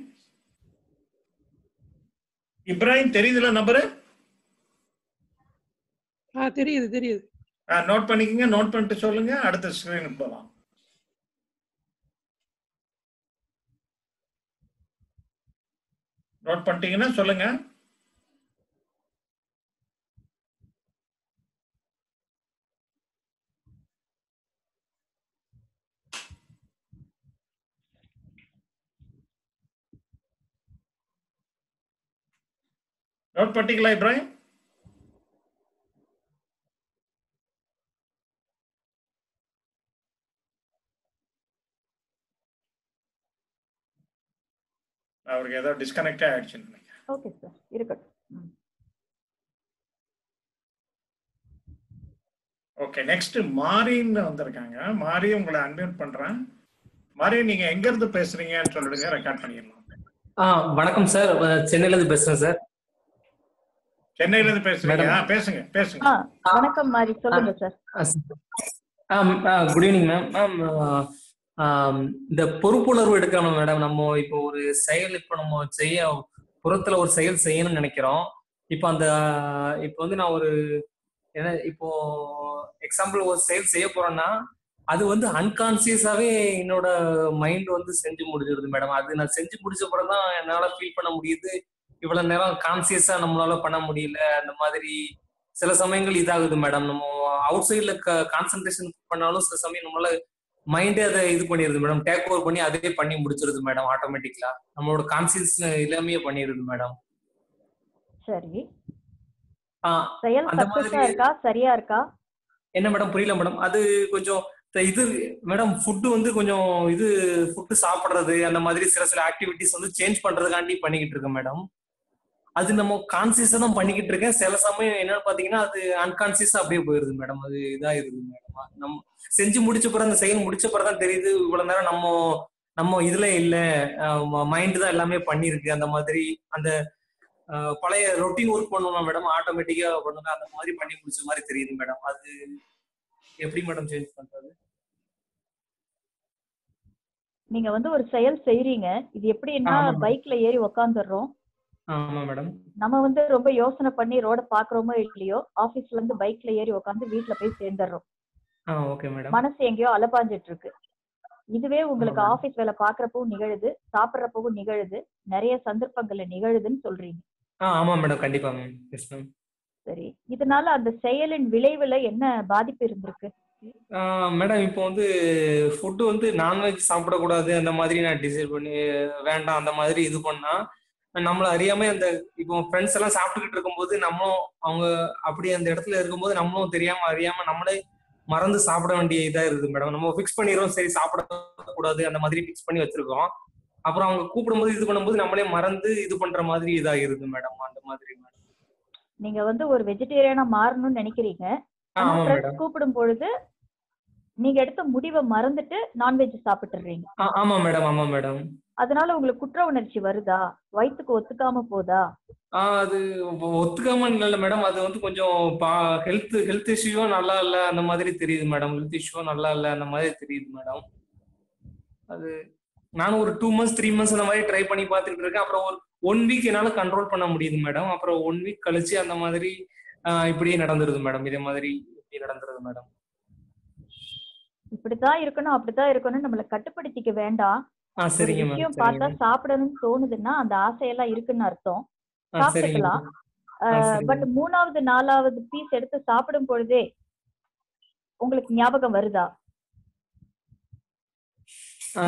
இப்ராஹிம் தெரியுதுல நம்பரு ஆ தெரியுது தெரியுது நோட் பண்ணிக்கங்க நோட் பண்ணிட்டு சொல்லுங்க அடுத்த ஸ்கிரீனுக்கு போகலாம் நோட் பண்ணிட்டீங்கன்னா சொல்லுங்க டவுட் பட்டிங்களா இப்ராஹிம் அவருக்கு ஏதோ டிஸ்கனெக்டே ஆயிடுச்சுன்னு நினைக்கிறேன் ஓகே சார் இருக்கட்டும் ம். ஓகே நெக்ஸ்ட் மாரின்னு வந்திருக்காங்க மாரி உங்களை அன்மியூட் பண்றேன் மாரி நீங்க எங்க இருந்து பேசுறீங்கன்னு சொல்லிடுங்க ரெக்கார்ட் பண்ணிடலாம் ஆ வணக்கம் சார் அஹ் சென்னையில இருந்து பேசுறேன் சார் சென்னையில இருந்து பேசுறீங்க Madam. ஆ, பேசுங்க பேசுங்க ஆ வணக்கம் மாரி சொல்லுங்க sir good evening ma'am ma'am இந்த பொறுப்புணர்வு எடுக்கணும் மேடம் நம்ம இப்போ ஒரு செயல் இப்போ நம்ம செய்ய புறத்துல ஒரு செயல் செய்யணும்னு நினைக்கிறோம் இப்போ அந்த இப்போ வந்து நான் ஒரு என்ன இப்போ எக்ஸாம்பிள் ஒரு செயல் செய்ய போறேன்னா அது வந்து அன்கான்சியஸாவே என்னோட மைண்ட் வந்து செஞ்சு முடிஞ்சிருது மேடம் அது நான் செஞ்சு முடிச்ச பிறகு தான் என்னால ஃபீல் பண்ண முடியுது இவ்வளவு நேரம் கான்சியஸா நம்மளால பண்ண முடியல அந்த மாதிரி சில சமயங்கள் இதாகுது மேடம் நம்ம அவுட் சைட்ல கான்சென்ட்ரேஷன் பண்ணாலும் சில சமயம் நம்மளால மைண்டே அதை இது பண்ணிடுது மேடம் டேக் ஓவர் பண்ணி அதே பண்ணி முடிச்சிருது மேடம் ஆட்டோமேட்டிக்கலா நம்மளோட கான்சியஸ் இல்லாமையே பண்ணிடுது மேடம் சரி ஆஹ் செயல் அந்த சக்சஸா மாதிரி- இருக்கா சரியா இருக்கா என்ன மேடம் புரியல மேடம் அது கொஞ்சம் இந்த இது மேடம் ஃபுட்டு வந்து கொஞ்சம் இது ஃபுட்டு சாப்பிடுறது அந்த மாதிரி சில சில ஆக்டிவிட்டிஸ் வந்து சேஞ்ச் பண்றதுக்காண்டி பண்ணிக்கிட்டு இருக்கேன் மேடம் அது நம்ம கான்சியஸா தான் பண்ணிக்கிட்டு இருக்கேன் சில சமயம் என்னன்னு பாத்தீங்கன்னா அது அன்கான்சியஸா அப்படியே போயிருது மேடம் அது இதாயிருது மேடம் நம்ம செஞ்சு முடிச்ச பிறகு அந்த செயல் முடிச்ச பிறகு தான் தெரியுது இவ்வளவு நேரம் நம்ம நம்ம இதுல இல்ல மைண்ட் தான் எல்லாமே பண்ணிருக்கு அந்த மாதிரி அந்த அஹ், பழைய ரொட்டீன் ஒர்க் பண்ணுவோம் மேடம் ஆட்டோமேட்டிக்கா பண்ணுங்க அந்த மாதிரி பண்ணி முடிச்ச மாதிரி தெரியுது மேடம் அது எப்படி மேடம் சேஞ்ச் பண்றது நீங்க வந்து ஒரு செயல் செய்றீங்க இது எப்படின்னா ஆமா, மேம். பைக்ல ஏறி உக்காந்துடுறோம் ஆமா மேடம் நம்ம வந்து ரொம்ப யோசனை பண்ணி ரோட பாக்குறோமோ இல்லையோ ஆபீஸ்ல இருந்து பைக்ல ஏறி உக்காந்து வீட்ல போய் சேர்ந்துடுறோம் ஆ ஓகே மேடம் மனசு எங்கேயோ அலப்பாஞ்சிட்டு இருக்கு இதுவே உங்களுக்கு ஆமா. ஆபீஸ் வேலை பாக்குறப்பவும் நிகழுது சாப்பிடுறப்பவும் நிகழுது நிறைய சந்தர்ப்பங்கள்ல நிகழுதுன்னு சொல்றீங்க ஆ ஆமா மேடம் கண்டிப்பா மேம் எஸ் மேம் சரி இதனால அந்த செயலின் விளைவுல என்ன பாதிப்பு இருந்திருக்கு மேடம் இப்போ வந்து ஃபுட்டு வந்து நான்வெஜ் சாப்பிடக்கூடாது அந்த மாதிரி நான் டிசைட் பண்ணி வேண்டாம் அந்த மாதிரி இது பண்ணா நம்மள அறியாம அந்த இப்போ ஃப்ரெண்ட்ஸ் எல்லாம் சாப்பிட்டுக்கிட்டு இருக்கும்போது நம்மளும் அவங்க அப்படி அந்த இடத்துல இருக்கும்போது நம்மளும் தெரியாம அறியாம நம்மளே மறந்து சாப்பிட வேண்டிய இதா இருக்குது மேடம் நம்ம ஃபிக்ஸ் பண்ணிடுறோம் சரி சாப்பிடக்கூடாது அந்த மாதிரி ஃபிக்ஸ் பண்ணி வச்சிருக்கோம் அப்புறம் அவங்க கூப்பிடும்போது இது பண்ணும்போது நம்மளே மறந்து இது பண்ற மாதிரி இதாகிருது மேடம் அந்த மாதிரி மேடம் நீங்க வந்து ஒரு வெஜிடேரியனா மாறணும்னு நினைக்கிறீங்க ஆ, ஆனா ஆமா ஃப்ரெண்ட்ஸ் மேடம் கூப்பிடும் பொழுது நீங்க எடுத்த முடிவை மறந்துட்டு நான்வெஜ் சாப்பிட்டுறீங்க ஆ- ஆமா மேடம் ஆமா மேடம் அதனால உங்களுக்கு குற்ற உணர்ச்சி வருதா வயித்துக்கு ஒத்துக்காம போதா ஆ அது ஒ- ஒத்துக்காம இல்ல மேடம் அது வந்து கொஞ்சம் ஹெல்த் ஹெல்த் இஷ்யூவும் நல்லா இல்ல அந்த மாதிரி தெரியுது மேடம் ஹெல்த் இஷ்யூவும் நல்லா இல்ல அந்த மாதிரி தெரியுது மேடம் அது நானும் ஒரு டூ மந்த்ஸ் த்ரீ மந்த்ஸ் அந்த மாதிரி ட்ரை பண்ணி பார்த்துட்டு இருக்கேன் அப்புறம் ஒரு ஒன் வீக் என்னால கண்ட்ரோல் பண்ண முடியுது மேடம் அப்புறம் ஒன் வீக் கழிச்சு அந்த மாதிரி ஆ, இப்படியே நடந்துருது மேடம் இதே மாதிரி இப்படி நடந்துருது மேடம் இப்படித்தான் இருக்கணும் அப்படித்தான் இருக்கணும் நம்மள கட்டுப்படுத்திக்க வேண்டாம் ஆ ஒரு சரிங்க மேம் விஷயம் சரிங்க பார்த்தா மேம் சாப்பிடணும்னு தோணுதுன்னா அந்த ஆசையெல்லாம் இருக்குன்னு அர்த்தம் ஆ சரிங்க சாப்பிட்டுக்கலாம் மேம் ஆ சரிங்க பட் மூணாவது நாலாவது பீஸ் எடுத்து சாப்பிடும் பொழுதே உங்களுக்கு ஞாபகம் வருதா ஆ.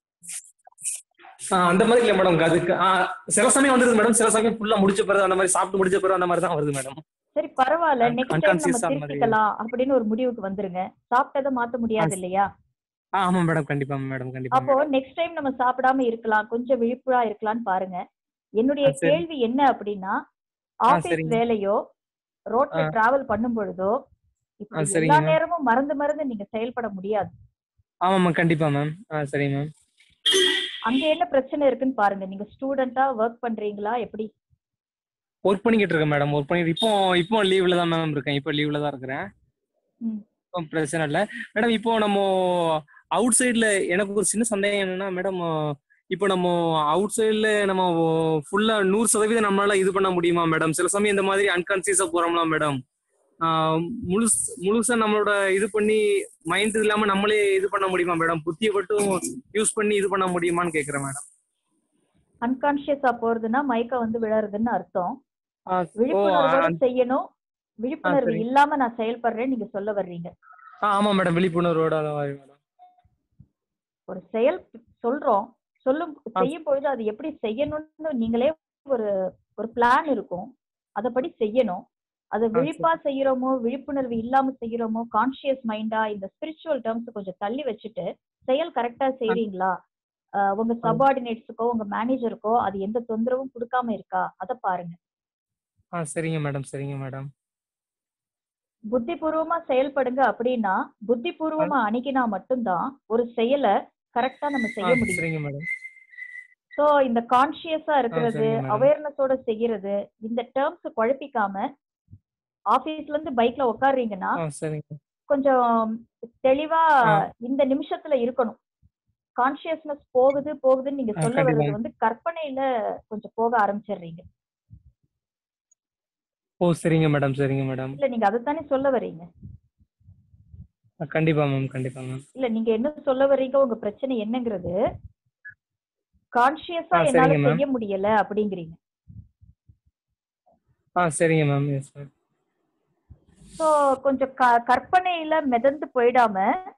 ஆ, அந்த மாதிரி இல்ல மேடம் அதுக்கு ஆ, சில சமயம் வந்துருது மேடம் சில சமயம் ஃபுல்லா முடிச்ச பிறகு அந்த மாதிரி சாப்பிட்டு முடிச்ச பிறகு அந்த மாதிரி தான் வருது மேடம் சரி பரவாயில்ல Un- நெக்ஸ்ட் டைம் நம்ம unconscious ஆன மாதிரி திருத்திக்கலாம் அப்படின்னு ஒரு முடிவுக்கு வந்துருங்க சாப்பிட்டதை மாத்த முடியாது ஆ, இல்லையா ஆ, ஆமா மேடம் கண்டிப்பா மேடம் கண்டிப்பா அப்போ மேடம் நெக்ஸ்ட் டைம் நம்ம சாப்பிடாம இருக்கலாம் கொஞ்சம் விழிப்புறா இருக்கலாம்னு பாருங்க என்னுடைய ஆ, சரி. கேள்வி என்ன அப்படின்னா ஆ, ஆபீஸ் சரிங்க. வேலையோ ரோட்ல ஆ. டிராவல் பண்ணும் பொழுதோ ஆ, இப்படி சரிங்க எல்லா மேம். நேரமும் மறந்து மறந்து நீங்க செயல்பட முடியாது ஆமா மேம் கண்டிப்பா மேம் ஆ சரி மேம் அங்க என்ன பிரச்சனை இருக்குன்னு பாருங்க நீங்க ஸ்டூடெண்டா ஒர்க் பண்றீங்களா எப்படி ஒர்க் பண்ணிக்கிட்டு இருக்கேன் மேடம் ஒர்க் பண்ணி இப்போ இப்போ லீவ்ல தான் மேம் இருக்கேன் இப்போ லீவ்ல தான் இருக்கிறேன் ம். இப்போ பிரச்சனை இல்லை மேடம் இப்போ நம்ம அவுட் சைட்ல எனக்கு ஒரு சின்ன சந்தேகம் என்னன்னா மேடம் இப்போ நம்ம அவுட் சைட்ல நம்ம ஃபுல்லா நூறு சதவீதம் நம்மளால இது பண்ண முடியுமா மேடம் சில சமயம் இந்த மாதிரி அன்கான்சியஸா போறோம்ல மேடம் முழுசு முழுசா நம்மளோட இது பண்ணி மைண்ட் இல்லாம நம்மளே இது பண்ண முடியுமா மேடம் புத்தியை மட்டும் யூஸ் பண்ணி இது பண்ண முடியுமான்னு கேக்குறேன் மேடம் அன்கான்சியஸா போறதுன்னா மயக்கம் வந்து விழறதுன்னு அர்த்தம் ஓ விழிப்புணர்வோட ஆ, செய்யணும் விழிப்புணர்வு சரி. இல்லாம நான் செயல்படுறேன்னு நீங்க சொல்ல வர்றீங்க ஆ, ஆமா மேடம் விழிப்புணர்வோட அந்த மாதிரி மேடம் ஒரு செயல் சொல்றோம் சொல்லும் ஆ. செய்யும் பொழுது அது எப்படி செய்யணும்னு நீங்களே ஒரு ஒரு பிளான் இருக்கும் அதபடி செய்யணும் அதை சரி. விழிப்பா செய்யறோமோ விழிப்புணர்வு இல்லாம செய்யறோமோ கான்சியஸ் மைண்டா இந்த ஸ்பிரிச்சுவல் டேர்ம்ஸ் கொஞ்சம் தள்ளி வச்சுட்டு செயல் கரெக்டா செய்றீங்களா ஆஹ் உங்க சபார்டினேட்ஸுக்கோ உங்க மேனேஜருக்கோ அது எந்த தொந்தரவும் கொடுக்காம இருக்கா அதை பாருங்க ஆ சரிங்க மேடம் சரிங்க மேடம் புத்திபூர்வமா செயல்படுங்க அப்படின்னா புத்திபூர்வமா அணுகினா மட்டும்தான் ஒரு செயலை கரெக்டா நம்ம ஆ செய்ய முடியும் சரிங்க மேடம் சோ இந்த கான்சியஸா இருக்கிறது சரிங்க madam. அவேர்னஸோட செய்யறது இந்த டேர்ம்ஸ் குழப்பிக்காம ஆபீஸ்ல இருந்து பைக்ல உட்காருறீங்கன்னா ஆ சரிங்க கொஞ்சம் தெளிவா ஆ. இந்த நிமிஷத்துல இருக்கணும் கான்சியஸ்னஸ் போகுது போகுதுன்னு நீங்க ஆ, சொல்ல கண்டிப்பா. வர்றது வந்து கற்பனையில கொஞ்சம் போக ஆரம்பிச்சிடுறீங்க ஓ சரிங்க மேடம் சரிங்க மேடம் இல்ல நீங்க அதைத்தானே சொல்ல வர்றீங்க கண்டிப்பா மேம் கண்டிப்பா மேம் இல்ல நீங்க என்ன சொல்ல வர்றீங்க உங்க பிரச்சனை என்னங்கிறது கான்சியஸா ஆ, என்னால சரிங்க ma'am. செய்ய முடியல அப்படிங்கிறீங்க ஆ சரிங்க மேம் எஸ் மேம் சோ கொஞ்சம் க- கற்பனையில மிதந்து போயிடாம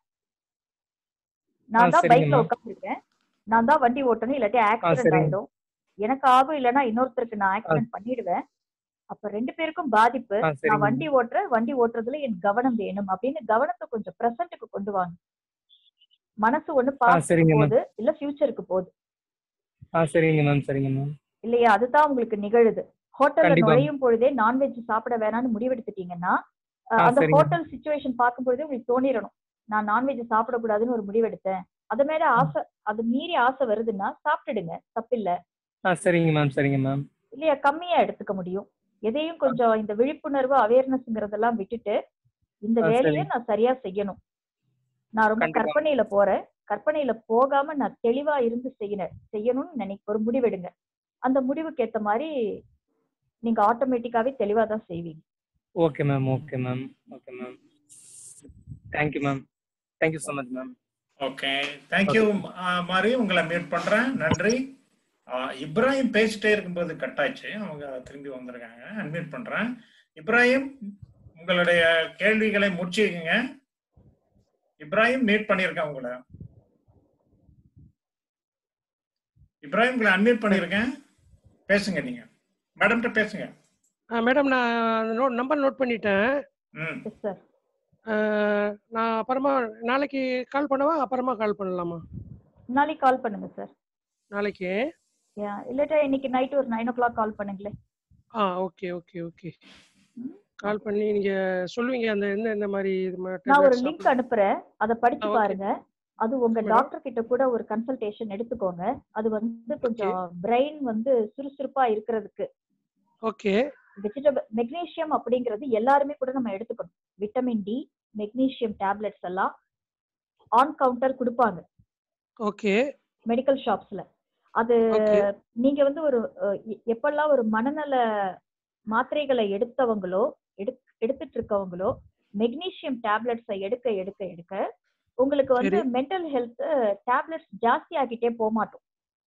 நான் ஆ, தான் சரிங்க பைக்ல ma'am. உட்காந்துருக்கேன் நான் தான் வண்டி ஓட்டணும் இல்லாட்டி ஆக்சிடென்ட் சரிங்க. ஆயிடும் எனக்கு ஆகும் இல்லைன்னா இன்னொருத்தருக்கு நான் ஆக்சிடென்ட் பண்ணிடுவேன் அப்ப ரெண்டு பேருக்கும் பாதிப்பு ஆ சரிங்க நான் வண்டி ஓட்டுறேன் வண்டி ஓட்டுறதுல என் கவனம் வேணும் அப்படின்னு கவனத்தை கொஞ்சம் பிரசன்ட்டுக்கு கொண்டு வாங்க மனசு ஒண்ணு பாஸ்டுக்கு சரிங்க ma'am. போகுது இல்ல ஃபியூச்சருக்கு போகுது ஆ சரிங்க மேம் சரிங்க மேம் இல்லையா அதுதான் உங்களுக்கு நிகழுது ஹோட்டல்ல கண்டிப்பா. நுழையும் பொழுதே நான்வெஜ் சாப்பிட வேணாம்னு முடிவெடுத்துட்டீங்கன்னா அஹ், ஆ, அந்த சரிங்க. ஹோட்டல் சுச்சுவேஷன் பார்க்கும் பொழுதே உங்களுக்கு தோணிடணும் நான் நான்வெஜ் சாப்பிடக்கூடாதுன்னு ஒரு முடிவெடுத்தேன் அது மேல ஆசை அது மீறி ஆசை வருதுன்னா சாப்பிட்டுடுங்க தப்பில்ல ஆ சரிங்க மேம் சரிங்க மேம் இல்லையா கம்மியா எடுத்துக்க முடியும் எதையும் கொஞ்சம் இந்த விழிப்புணர்வு அவேர்னஸ்ங்கிறதெல்லாம் விட்டுட்டு இந்த ஆ, வேலையை சரி. நான் சரியா செய்யணும் நான் ரொம்ப கண்டிப்பா. கற்பனையில போறேன் கற்பனையில போகாம நான் தெளிவா இருந்து செய்யணும் செய்யணும்னு நினைக்க ஒரு முடிவெடுங்க அந்த முடிவுக்கு ஏத்த மாதிரி நீங்க ஆட்டோமேட்டிக்காவே தெளிவா தான் செய்வீங்க okay ma'am okay ma'am okay ma'am thank you ma'am thank you so much ma'am okay thank you மாதிரி உங்களை மீட் பண்றேன் நன்றி ஆ, இப்ராஹிம் பேசிட்டே இருக்கும்போது கட் ஆச்சு அவங்க திரும்பி வந்திருக்காங்க அன்மியூட் பண்றேன் இப்ராஹிம் உங்களுடைய கேள்விகளை முடிச்சுக்கங்க இப்ராஹிம் மீட் பண்ணியிருக்கேன் உங்களை இப்ராஹிம் உங்களை அன்மியூட் பண்ணியிருக்கேன் பேசுங்க நீங்க மேடம்கிட்ட பேசுங்க மேடம் நான் நோட் நம்பர் நோட் பண்ணிட்டேன் ம் எஸ் சார் அஹ், நான் அப்புறமா நாளைக்கு கால் பண்ணவா அப்புறமா கால் பண்ணலாமா நாளைக்கு கால் பண்ணுங்க சார் நாளைக்கு இல்லாட்டா இன்னைக்கு நைட் ஒரு நைன் ஓ கிளாக் கால் பண்ணுங்களேன் ஆ ஓகே ஓகே ஓகே கால் பண்ணி நீங்க சொல்லுவீங்க அந்த என்ன இந்த மாதிரி இது மாதிரி நான் ஒரு tablets லிங்க் அனுப்புறேன் அதை படிச்சு ஆ, okay. பாருங்க அது உங்க Madam. டாக்டர் கிட்ட கூட ஒரு கன்சல்டேஷன் எடுத்துக்கோங்க அது வந்து கொஞ்சம் பிரெயின் வந்து சுறுசுறுப்பா இருக்கிறதுக்கு ஓகே வெஜிடபிள் மெக்னீசியம் அப்படிங்கிறது எல்லாருமே கூட நம்ம எடுத்துக்கணும் விட்டமின் டி மெக்னீசியம் டேப்லெட்ஸ் எல்லாம் ஆன் கவுண்டர் கொடுப்பாங்க ஓகே மெடிக்கல் ஷாப்ஸ்ல அது ஓகே நீங்க வந்து ஒரு அஹ், எ- எப்பெல்லாம் ஒரு மனநல மாத்திரைகளை எடுத்தவங்களோ எடு- எடுத்துட்டு இருக்கவங்களோ மெக்னீசியம் டேப்லெட்ஸை எடுக்க எடுக்க எடுக்க உங்களுக்கு வந்து சரி. மென்டல் ஹெல்த் டேப்லெட்ஸ் ஜாஸ்தி ஆகிட்டே போக மாட்டோம்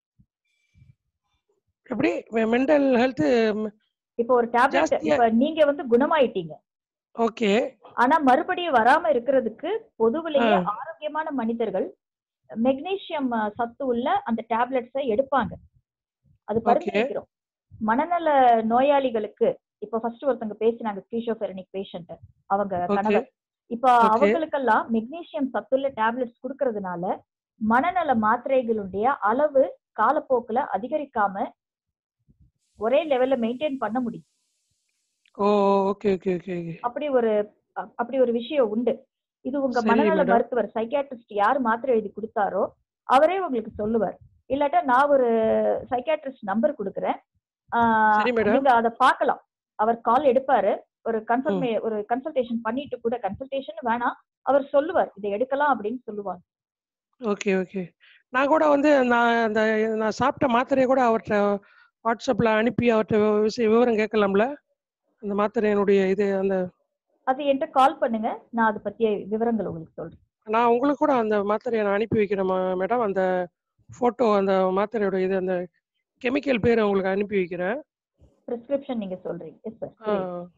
எப்படி மென்டல் ஹெல்த் இப்போ ஒரு டேப்லெட் ஜாஸ்தியா- இப்ப நீங்க வந்து குணமாயிட்டீங்க ஓகே ஆனா மறுபடியும் வராம இருக்கிறதுக்கு பொதுவிலேயே ஆ. ஆரோக்கியமான மனிதர்கள் மெக்னீசியம் அஹ், சத்து உள்ள அந்த டேப்லெட்ஸை எடுப்பாங்க அது பரிந்துரைக்கிறோம் மனநல நோயாளிகளுக்கு இப்ப ஃபர்ஸ்ட் ஒருத்தங்க பேசினாங்க ஸ்கீஷோபெரனிக் பேஷண்ட் அவங்க ஓகே கணவர் இப்ப Okay. அவங்களுக்கெல்லாம் மெக்னீசியம் சத்துள்ள டேப்லெட்ஸ் கொடுக்கறதுனால மனநல மாத்திரைகளுடைய அளவு காலப்போக்குல அதிகரிக்காம ஒரே லெவல்ல மெயின்டைன் பண்ண முடியும் ஓ ஓகே ஓகே ஓகே அப்படி ஒரு அ- அப்படி ஒரு விஷயம் உண்டு இது உங்க சரி, மனநல madam. மருத்துவர் சைக்காட்ரிஸ்ட் யார் மாத்திரை எழுதி கொடுத்தாரோ அவரே உங்களுக்கு சொல்லுவார் இல்லாட்டா நான் ஒரு சைக்காட்ரிஸ்ட் நம்பர் கொடுக்குறேன் ஆஹ் சரி, madam. நீங்க அதை பார்க்கலாம் அவர் கால் எடுப்பாரு ஒரு கன்சல்மே ஒரு கன்சல்டேஷன் பண்ணிட்டு கூட கன்சல்டேஷன் வேணாம் அவர் சொல்லுவார் இதை எடுக்கலாம் அப்படின்னு சொல்லுவார் ஓகே ஓகே நான் கூட வந்து நான் அந்த நான் சாப்பிட்ட மாத்திரையை கூட அவர்கிட்ட வாட்ஸ்அப்பில் அனுப்பி அவர்கிட்ட விஷயம் விவரம் கேட்கலாம்ல அந்த மாத்திரையினுடைய இது அந்த அது என்கிட்ட கால் பண்ணுங்க நான் அதை பத்திய விவரங்கள் உங்களுக்கு சொல்றேன் நான் உங்களுக்கு கூட அந்த மாத்திரையை நான் அனுப்பி வைக்கிறேன் மேடம் அந்த ஃபோட்டோ அந்த மாத்திரையோட இது அந்த கெமிக்கல் பேர் உங்களுக்கு அனுப்பி வைக்கிறேன் பிரிஸ்கிரிப்ஷன் நீங்க சொல்றீங்க எஸ் ஆ சார்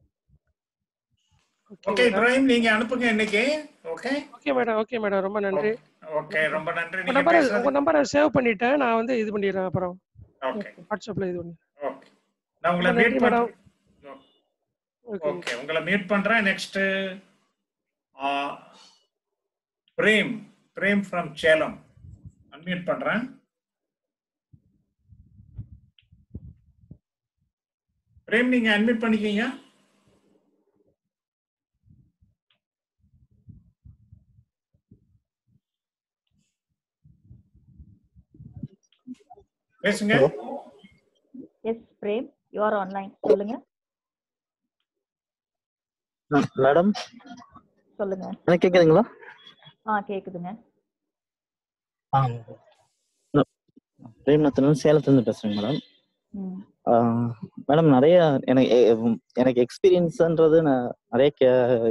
ஓகே இப்ராஹிம் நீங்க அனுப்புங்க இன்னைக்கு okay okay madam okay madam ரொம்ப நன்றி ஓகே ரொம்ப நன்றி உங்க நீங்க நம்பரை பேசுனது உங்க நம்பரை சேவ் பண்ணிட்டேன் நான் வந்து இது பண்ணிடுறேன் அப்புறம் ஓகே வாட்ஸ்அப்ல இது பண்ணி ஓகே நான் உங்களை ரொம்ப மீட் நன்றி பண்றேன் மேடம் ஓகே ஓகே உங்களை மீட் பண்றேன் next Prem Prem from Salem unmute பண்றேன் பிரேம் நீங்க அன்மியூட் பண்ணிக்கீங்க பேசுங்க yes Prem you are online சொல்லுங்க மேடம் சொல்லுங்க எனக்கு கேக்குதுங்களா ஆ கேக்குதுங்க ஆ பிரேம்நாத்தன் சேலத்துலேருந்து பேசுறேங்க மேடம் ம் மேடம் நிறைய எனக்கு எ- எனக்கு எக்ஸ்பீரியன்ஸ்ன்றது நான் நிறைய கே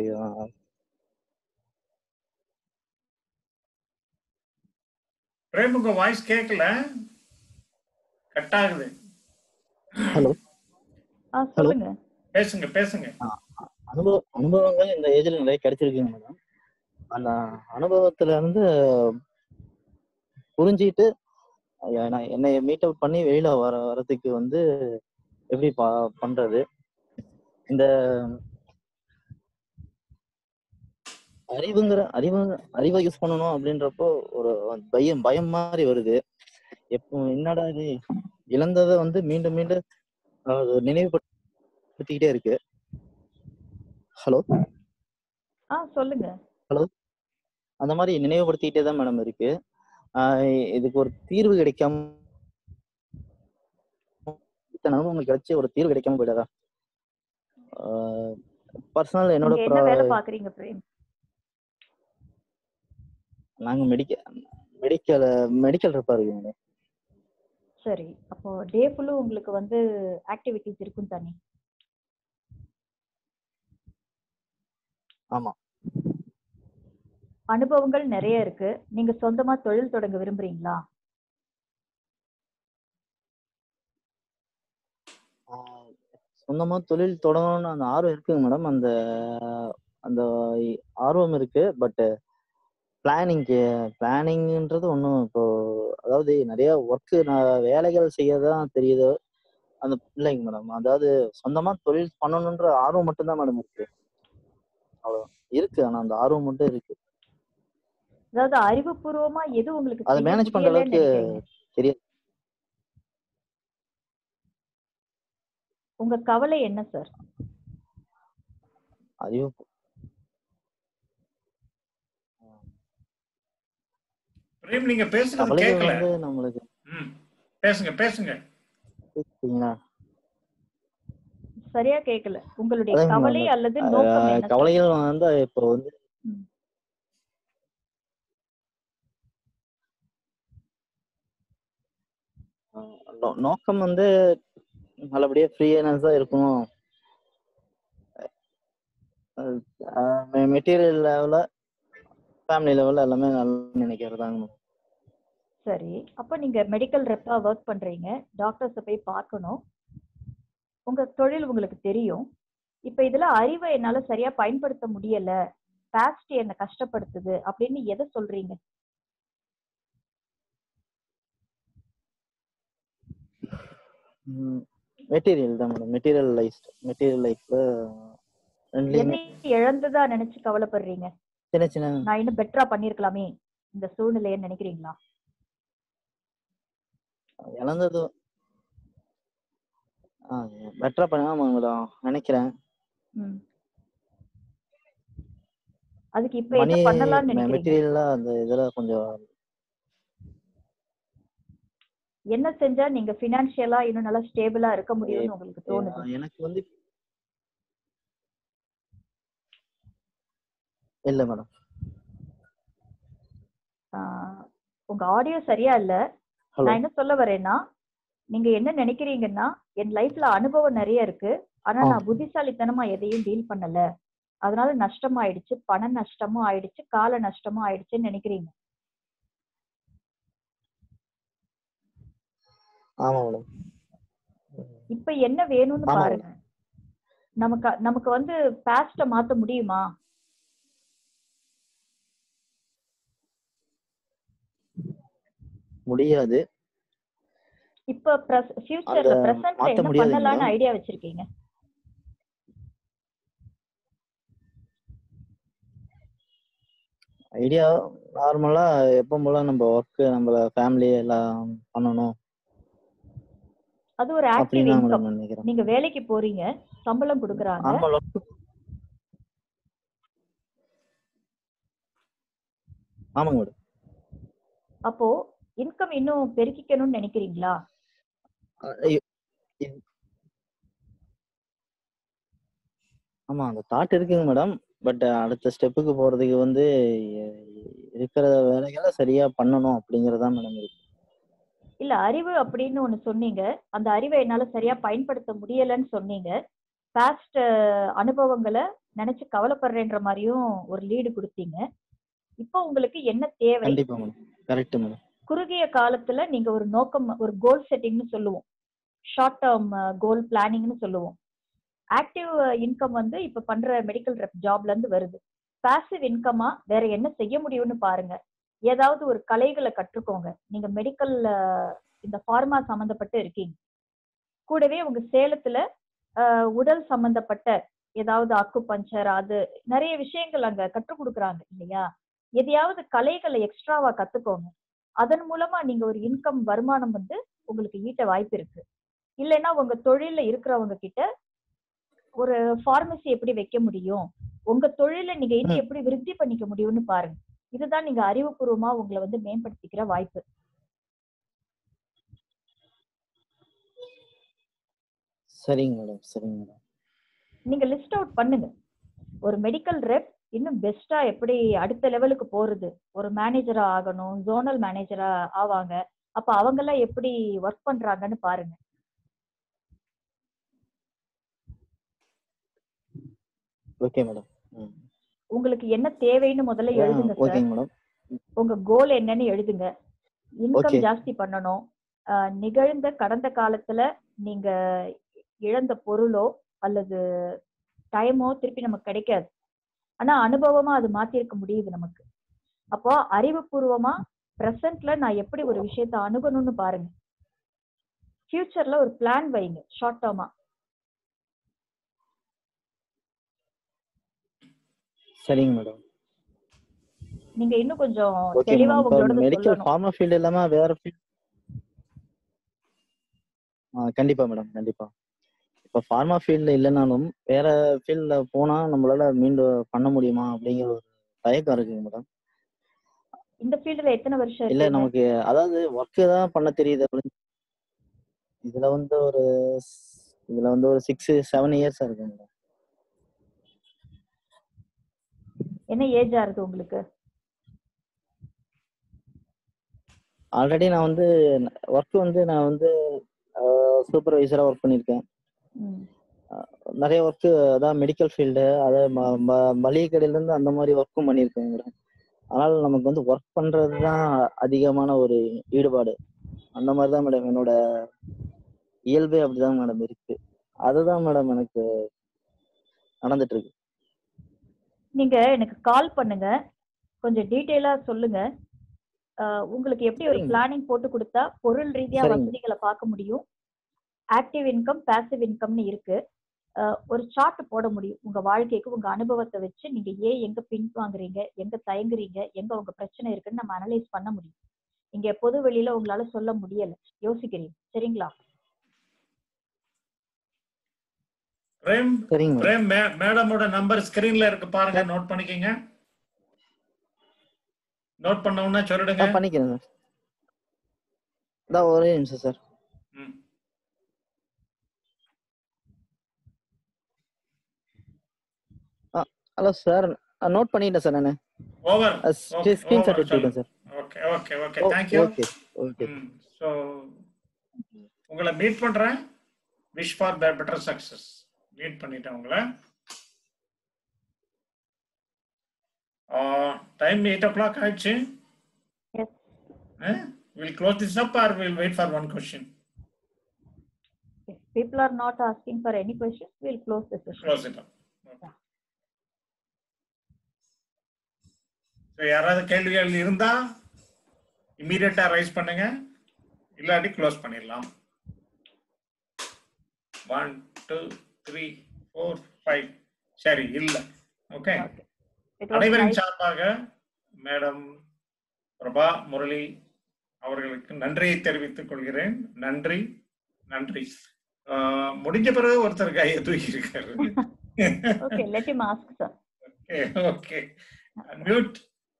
பிரேம் உங்க வாய்ஸ் கேட்கல கட் ஆகுது ஹலோ ஆ சொல்லுங்க பேசுங்க பேசுங்க அனுபவ அனுபவங்கள் இந்த ஏஜ்ல நிறைய கிடைச்சிருக்குங்க மேடம் அந்த அனுபவத்துல இருந்து புரிஞ்சிட்டு ஐயா, நான் என்னை மீட் அவுட் பண்ணி வெளியில வர வரதுக்கு வந்து எப்படி பா பண்றது இந்த அறிவுங்கிற அறிவு அறிவை யூஸ் பண்ணணும் அப்படின்றப்போ ஒரு பயம் பயம் மாதிரி வருது எப்போ என்னடா இது இழந்ததை வந்து மீண்டும் மீண்டும் அது நினைவுபடுத்திக்கிட்டே இருக்கு ஹலோ ஆ சொல்லுங்க அந்த மாதிரி நினைவுபடுத்திக்கிட்டே தான் மேடம் இருக்கு ஆஹ் இதுக்கு ஒரு தீர்வு கிடைக்காம இத்தனை அனுபவங்கள் கிடைச்சு ஒரு தீர்வு கிடைக்காம போயிடாதா பர்சனல் என்னோட நீங்க என்ன pro- வேலை பாக்குறீங்க பிரேம் நாங்க மெடிக்கல் மெடிக்கல் மெடிக்கல் ரெப்பா இருக்குங்க சரி அப்போ டே ஃபுல்லும் உங்களுக்கு வந்து ஆக்டிவிட்டிஸ் இருக்கும் தானே ஆமா அனுபவங்கள் நிறைய இருக்கு நீங்க சொந்தமா தொழில் தொடங்க விரும்புறீங்களா ஆஹ் சொந்தமா தொழில் தொடங்கணும்னு அந்த ஆர்வம் இருக்குங்க மேடம் அந்த அந்த ஆர்வம் இருக்கு பட் பிளானிங்க்கு பிளானிங்ன்றது ஒன்றும் இப்போ அதாவது நிறைய ஒர்க்கு நான் வேலைகள் செய்ய தான் தெரியுது அந்த இல்லைங்க மேடம் அதாவது சொந்தமா தொழில் பண்ணணுன்ற ஆர்வம் மட்டும்தான் மேடம் இருக்கு அவ்வளோ இருக்கு ஆனா அந்த ஆர்வம் மட்டும் இருக்கு அதாவது அறிவுபூர்வமா எது உங்களுக்கு அதை செய்ய மேனேஜ் பண்ற முடியலைன்னு அளவுக்கு நினைக்கிறீங்க? தெரியாது உங்க கவலை என்ன சார் அறிவு பிரேம் நீங்க பேசுறது கவலைகள் கேட்கல வந்து நம்மளுக்கு ம் பேசுங்க பேசுங்க சரிங்களா சரியா கேட்கல உங்களுடைய அதான் கவலை மேடம். அல்லது நோக்கம் ஆஹ் என்ன சார்? கவலைகள் வந்து இப்போ வந்து ம். ஆஹ் நோ- நோக்கம் வந்து நல்லபடியா ஃப்ரீயானஸா இருக்கணும் மெட்டீரியல் லெவல ஃபேமிலி லெவல்ல எல்லாமே நல்லா நினைக்கிறதாங்க சரி அப்ப நீங்க மெடிக்கல் ரெப்பா ஒர்க் பண்றீங்க டாக்டர்ஸ போய் பார்க்கணும் உங்க தொழில் உங்களுக்கு தெரியும் இப்ப இதுல அறிவை என்னால சரியா பயன்படுத்த முடியல பாஸ்ட் என்ன கஷ்டப்படுத்துது அப்படின்னு எதை சொல்றீங்க மெட்டீரியல் தான் மேடம் மெட்டீரியல் லைஃப் மெட்டீரியல் லைஃப்ல ரெண்டுலயுமே எதை இழந்ததா நினைச்சு கவலைப்படுறீங்க சின்ன சின்ன நான் இன்னும் பெட்டரா பண்ணிருக்கலாமே இந்த சூழ்நிலையை நினைக்கிறீங்களா இழந்தது பெட்டரா பண்ண மேடம் நினைக்கிறேன் ம். அதுக்கு இப்ப என்ன மணி பண்ணலாம்னு நினைக்கிறீங்க மெட்டீரியல்ல அந்த இதுல கொஞ்சம் என்ன செஞ்சா நீங்க பினான்சியலா இன்னும் நல்லா ஸ்டேபிளா இருக்க முடியும்னு உங்களுக்கு தோணுது எனக்கு வந்து இல்ல மேடம் ஆஹ் உங்க ஆடியோ சரியா இல்ல ஹலோ நான் என்ன சொல்ல வரேன்னா நீங்க என்ன நினைக்கிறீங்கன்னா என் லைஃப்ல அனுபவம் நிறைய இருக்கு ஆனா ஆ. நான் புத்திசாலித்தனமா எதையும் டீல் பண்ணல அதனால நஷ்டமும் ஆயிடுச்சு பண நஷ்டமும் ஆயிடுச்சு கால நஷ்டமும் ஆயிடுச்சுன்னு நினைக்கிறீங்க ஆமா மேடம் இப்ப என்ன வேணும்னு ஆமா. பாருங்க நமக்கு நமக்கு வந்து பாஸ்ட மாத்த முடியுமா முடியாது இப்ப ஃபியூச்சர்ல அந்த பிரசன்ட்ல மாத்த என்ன முடியாதுங்க பண்ணலாம்னு மேடம். ஐடியா வச்சிருக்கீங்க ஐடியா நார்மலா எப்போ போல நம்ம ஒர்க் நம்மள ஃபேமிலி எல்லாம் பண்ணணும் அது ஒரு ஆக்டிவ் அப்படின்னு தான் இன்கம் மேடம் நினைக்கிறேன் நீங்க வேலைக்கு போறீங்க சம்பளம் கொடுக்குறாங்க நார்மல் ஒர்க் ஆமாங்க மேடம் அப்போ இன்கம் இன்னும் பெருக்கிக்கணும்னு நினைக்கிறீங்களா ஆமா அந்த தாட் இருக்குங்க மேடம் பட் அடுத்த ஸ்டெப்புக்கு போறதுக்கு வந்து எ- இருக்கிற வேலைகளை சரியா பண்ணணும் அப்படிங்கறதா மேடம் இருக்கு இல்ல அறிவு அப்படின்னு ஒண்ணு சொன்னீங்க அந்த அறிவை என்னால சரியா பயன்படுத்த முடியலன்னு சொன்னீங்க பாஸ்ட் அனுபவங்களை நினைச்சு கவலைப்படுறேன்ற மாதிரியும் ஒரு லீடு கொடுத்தீங்க இப்போ உங்களுக்கு என்ன தேவை கண்டிப்பா மேடம் கரெக்ட் மேடம் குறுகிய காலத்துல நீங்க ஒரு நோக்கம் ஒரு கோல் செட்டிங்னு சொல்லுவோம் ஷார்ட் டேர்ம் கோல் பிளானிங்னு சொல்லுவோம் ஆக்டிவ் இன்கம் வந்து இப்ப பண்ற மெடிக்கல் ரெப் ஜாப்ல இருந்து வருது பாசிவ் இன்கமா வேற என்ன செய்ய முடியும்னு பாருங்க ஏதாவது ஒரு கலைகளை கற்றுக்கோங்க நீங்க மெடிக்கல் இந்த ஃபார்மா சம்பந்தப்பட்டு இருக்கீங்க கூடவே உங்க சேலத்துல அஹ், உடல் சம்பந்தப்பட்ட ஏதாவது அக்கு பஞ்சர் அது நிறைய விஷயங்கள் அங்க கற்றுக் கொடுக்குறாங்க இல்லையா எதையாவது கலைகளை எக்ஸ்ட்ராவா கத்துக்கோங்க அதன் மூலமா நீங்க ஒரு இன்கம் வருமானம் வந்து உங்களுக்கு ஈட்ட வாய்ப்பு இருக்கு இல்லைன்னா உங்க தொழில்ல இருக்கிறவங்க கிட்ட ஒரு ஃபார்மசி எப்படி வைக்க முடியும் உங்க தொழிலை நீங்க இன்னும் எப்படி விருத்தி பண்ணிக்க முடியும்னு பாருங்க இதுதான் நீங்க அறிவுபூர்வமா உங்களை வந்து மேம்படுத்திக்கிற வாய்ப்பு சரிங்க மேடம் சரிங்க மேடம் நீங்க லிஸ்ட் அவுட் பண்ணுங்க ஒரு மெடிக்கல் ரெப் இன்னும் பெஸ்டா எப்படி அடுத்த லெவலுக்கு போறது ஒரு மேனேஜரா ஆகணும் ஜோனல் மேனேஜரா ஆவாங்க அப்ப அவங்க எல்லாம் எப்படி ஒர்க் பண்றாங்கன்னு பாருங்க ஓகே மேடம் உங்களுக்கு என்ன தேவைன்னு முதல்ல எழுதுங்க சார் ஓகேங்க மேடம் உங்க கோல் என்னன்னு எழுதுங்க இன்கம் Okay. ஜாஸ்தி பண்ணணும் ஆஹ் நிகழ்ந்த கடந்த காலத்துல நீங்க இழந்த பொருளோ அல்லது டைமோ திருப்பி நமக்கு கிடைக்காது ஆனா அனுபவமா அது மாத்திருக்க முடியுது நமக்கு அப்போ அறிவுபூர்வமா பிரசன்ட்ல நான் எப்படி ஒரு விஷயத்த அணுகணும்னு பாருங்க ஃபியூச்சர்ல ஒரு பிளான் வைங்க ஷார்ட் டேர்மா சரிங்க மேடம் நீங்க இன்னும் கொஞ்சம் ஓகே தெளிவா மேடம் இப்போ உங்களோட மெடிக்கல் சொல்லணும் ஃபார்மா ஃபீல்டு இல்லாம வேற ஃபீல்ட் ஆ கண்டிப்பா மேடம் கண்டிப்பா இப்போ ஃபார்மா ஃபீல்ட்ல இல்லைனாலும் வேற ஃபீல்ட்ல போனா நம்மளால மீண்டும் பண்ண முடியுமா அப்படிங்கிற ஒரு தயக்கம் இருக்குங்க மேடம் இந்த ஃபீல்டுல எத்தனை வருஷம் இல்ல இருக்கீங்க நமக்கு அதாவது ஒர்க் தான் பண்ண தெரியுது அப்படின்னு இதுல வந்து ஒரு இதுல வந்து ஒரு சிக்ஸ் செவன் இயர்ஸ் இருக்கு மேடம் என்ன ஏஜ் ஆகுது உங்களுக்கு ஆல்ரெடி நான் வந்து ஒர்க் வந்து நான் வந்து சூப்பர்வைசரா ஒர்க் பண்ணியிருக்கேன் ம். நிறைய ஒர்க் அதான் மெடிக்கல் ஃபீல்டு அதை ம- ம- மளிகை கடையில இருந்து அந்த மாதிரி ஒர்க்கும் பண்ணியிருக்கேன் மேடம் அதனால நமக்கு வந்து ஒர்க் பண்றது தான் அதிகமான ஒரு ஈடுபாடு அந்த மாதிரி தான் மேடம் என்னோட இயல்பே அப்படிதான் மேடம் இருக்கு அதுதான் மேடம் எனக்கு நடந்துட்டு இருக்கு நீங்க எனக்கு கால் பண்ணுங்க கொஞ்சம் டீட்டெயிலா சொல்லுங்க அஹ் உங்களுக்கு எப்படி ஒரு சரிங்க. பிளானிங் போட்டு கொடுத்தா பொருள் ரீதியா சரிங்க. வசதிகளை பார்க்க முடியும் ஆக்டிவ் இன்கம் பாசிவ் இன்கம்னு இருக்கு அஹ் ஒரு சார்ட் போட முடியும் உங்க வாழ்க்கைக்கு உங்க அனுபவத்தை வச்சு நீங்க ஏன் எங்க பின் வாங்குறீங்க எங்க தயங்குறீங்க எங்க உங்க பிரச்சனை இருக்குன்னு நம்ம அனலைஸ் பண்ண முடியும் இங்க பொது வெளியில உங்களால சொல்ல முடியல யோசிக்கிறீங்க சரிங்களா பிரேம் சரிங்க மேடம் பிரேம் மே- மேடமோட நம்பர் ஸ்கிரீன்ல இருக்கு பாருங்க நோட் பண்ணிக்கங்க நோட் பண்ண உடனே சொல்லிடுங்க ஆ பண்ணிக்கிறேன் சார் இதான் ஒரே நிமிஷம் சார் ம். ஹலோ சார் நோட் பண்ணிட்டேன் சார் நான் ஓவர் ஸ்கிரீன்ஷாட் எடுத்துக்கிட்டேன் sir okay okay okay thank you okay okay so உங்களை மீட் பண்றேன் wish for better success meet பண்ணிட்டேன் உங்களை டைம் எயிட் ஓ கிளாக் ஆயிடுச்சு yes will close this up or will wait for one question people are not asking for any questions we'll close the session close it up யாராவது கேள்விகள் இருந்தா இமீடியட்டா raise பண்ணுங்க இல்லாட்டி close பண்ணிடலாம் one two three four five சரி இல்ல okay it was அனைவரின் nice சார்பாக மேடம் பிரபா முரளி அவர்களுக்கு நன்றியை தெரிவித்துக் கொள்கிறேன் நன்றி நன்றி ஆஹ் முடிஞ்ச பிறகு ஒருத்தர் கையை தூக்கி இருக்காரு okay let him ask sir okay okay mute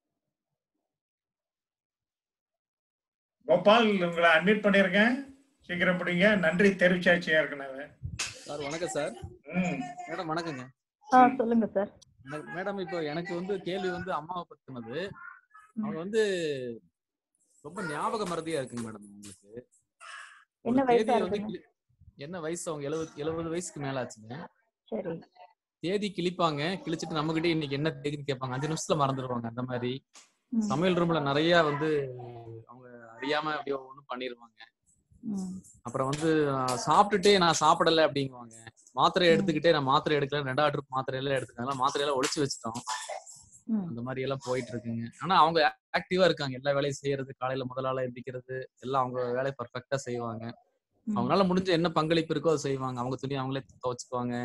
Gopal உங்களை அட்மிட் பண்ணிருக்கேன் சீக்கிரம் பிடிங்க நன்றி தெரிவிச்சாச்சு ஏற்கனவே சார் வணக்கம் சார் ம் மேடம் வணக்கங்க ஆ சொல்லுங்க சார் எனக்கு- மேடம் இப்போ எனக்கு வந்து கேள்வி வந்து அம்மாவை பத்தினது அவங்க வந்து ரொம்ப ஞாபக மறதியா இருக்குங்க மேடம் உங்களுக்கு ஒரு என்ன வயசா தேதியை வந்து இருக்குங்க கிளி- என்ன வயசு அவங்க எழுபது எழுபது வயசுக்கு மேல ஆச்சுங்க சரி தேதி கிழிப்பாங்க கிழிச்சிட்டு நம்ம கிட்ட இன்னைக்கு என்ன தேதின்னு கேட்பாங்க அஞ்சு நிமிஷத்துல மறந்துடுவாங்க அந்த மாதிரி ம். சமையல் ரூம்ல நிறைய வந்து அவங்க அறியாம அப்படியே ஒண்ணும் பண்ணிருவாங்க ம். அப்புறம் வந்து ஆஹ், சாப்பிட்டுட்டே நான் சாப்பிடல அப்படிங்குவாங்க மாத்திரை எடுத்துக்கிட்டே நான் மாத்திரை எடுக்கல ரெண்டாவது ட்ரிப் மாத்திரை எல்லாம் எடுத்துக்கலாம் மாத்திரை எல்லாம் ஒழிச்சு வச்சுட்டோம் ம். அந்த மாதிரி எல்லாம் போயிட்டு இருக்குங்க ஆனா அவங்க ஆக்டிவா இருக்காங்க எல்லா வேலையும் செய்யறது காலையில முதலாள எந்திக்கிறது எல்லாம் அவங்க வேலையை பர்ஃபெக்டா செய்வாங்க ம். அவங்களால முடிஞ்ச என்ன பங்களிப்பு இருக்கோ அதை செய்வாங்க அவங்க துணி அவங்களே துவைச்சுக்குவாங்க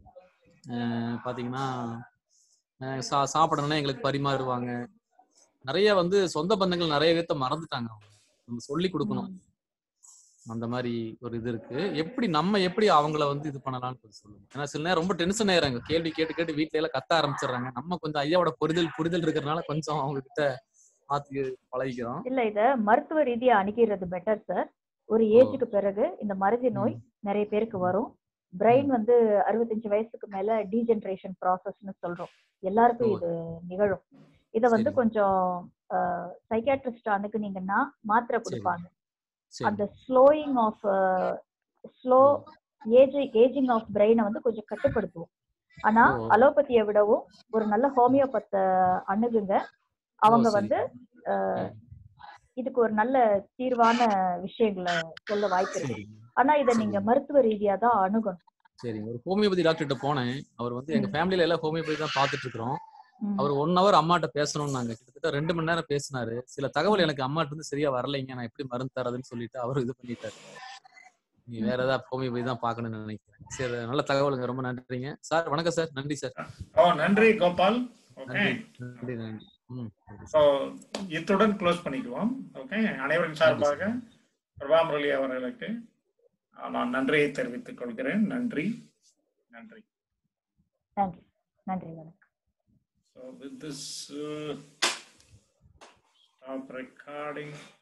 அஹ் பாத்தீங்கன்னா அஹ் சா சாப்பிடணும்னா எங்களுக்கு பரிமாறுவாங்க நிறைய வந்து சொந்த பந்தங்கள் நிறைய பேர்த்த மறந்துட்டாங்க அவங்க நம்ம சொல்லி கொடுக்கணும் ம். அந்த மாதிரி ஒரு இது இருக்கு எப்படி நம்ம எப்படி அவங்கள வந்து இது பண்ணலாம்னு கொஞ்சம் சொல்லுங்க ஏன்னா சில நேரம் ரொம்ப டென்ஷன் ஆயிடுறாங்க கேள்வி கேட்டு கேட்டு வீட்ல எல்லாம் கத்த ஆரம்பிச்சிடுறாங்க நம்ம கொஞ்சம் ஐயாவோட புரிதல் புரிதல் இருக்கிறதுனால கொஞ்சம் அவங்க கிட்ட மாத்தி பழகிக்கிறோம் இல்ல இத மருத்துவ ரீதியா அணுகிறது பெட்டர் சார் ஒரு ஏஜுக்கு பிறகு இந்த மறதி நோய் நிறைய பேருக்கு வரும் பிரெயின் வந்து அறுபத்தஞ்சு வயசுக்கு மேல டீஜெனரேஷன் ப்ராசஸ்னு சொல்றோம் எல்லாருக்கும் ஓ. இது நிகழும் இத வந்து சரி. கொஞ்சம் சைக்காட்ரிஸ்ட் அணுகுனீங்கன்னா மாத்திரை சரி. கொடுப்பாங்க சரி அந்த slowing of slow age ageing of பிரெயினை வந்து கொஞ்சம் கட்டுப்படுத்துவோம் ஆனா ஓ. அலோபதியை விடவும் ஒரு நல்ல ஹோமியோபத்த அணுகுங்க அவங்க சரி. வந்து அஹ், இதுக்கு ஒரு நல்ல தீர்வான விஷயங்களை சொல்ல வாய்ப்பு இருக்கு சரி ஆனா இத நீங்க சரி. மருத்துவ ரீதியா தான் அணுகணும் சரி ஒரு ஹோமியோபதி டாக்டர்கிட்ட போனேன் அவர் வந்து எங்க ம். ஃபேமிலியில எல்லாம் ஹோமியோபதி தான் பாத்துட்டு இருக்கிறோம் ம். அவர் ஒன் ஹவர் அம்மாட்ட பேசணும்னாங்க கிட்டத்தட்ட ரெண்டு மணி நேரம் பேசினாரு சில தகவல் எனக்கு அம்மாட்ட இருந்து சரியா வரலைங்க நான் எப்படி மருந்து தரதுன்னு சொல்லிட்டு அவர் இது பண்ணிட்டாரு நீ வேற ஏதாவது ஹோமியோபதி தான் பார்க்கணும்னு நினைக்கிறேன் சரி நல்ல தகவலுங்க ரொம்ப நன்றிங்க சார் வணக்கம் சார் நன்றி சார் ஓ நன்றி கோபால் ஓகே நன்றி நன்றி நன்றி ம் நன்றி ஸோ இத்துடன் க்ளோஸ் பண்ணிக்குவோம் ஓகே அனைவரின் சார்பாக பிரபா முரளி அவர்களுக்கு ஆஹ், நான் நன்றியை தெரிவித்துக் கொள்கிறேன் நன்றி நன்றி நன்றி நன்றி வணக்கம் So with this, uh, stop recording.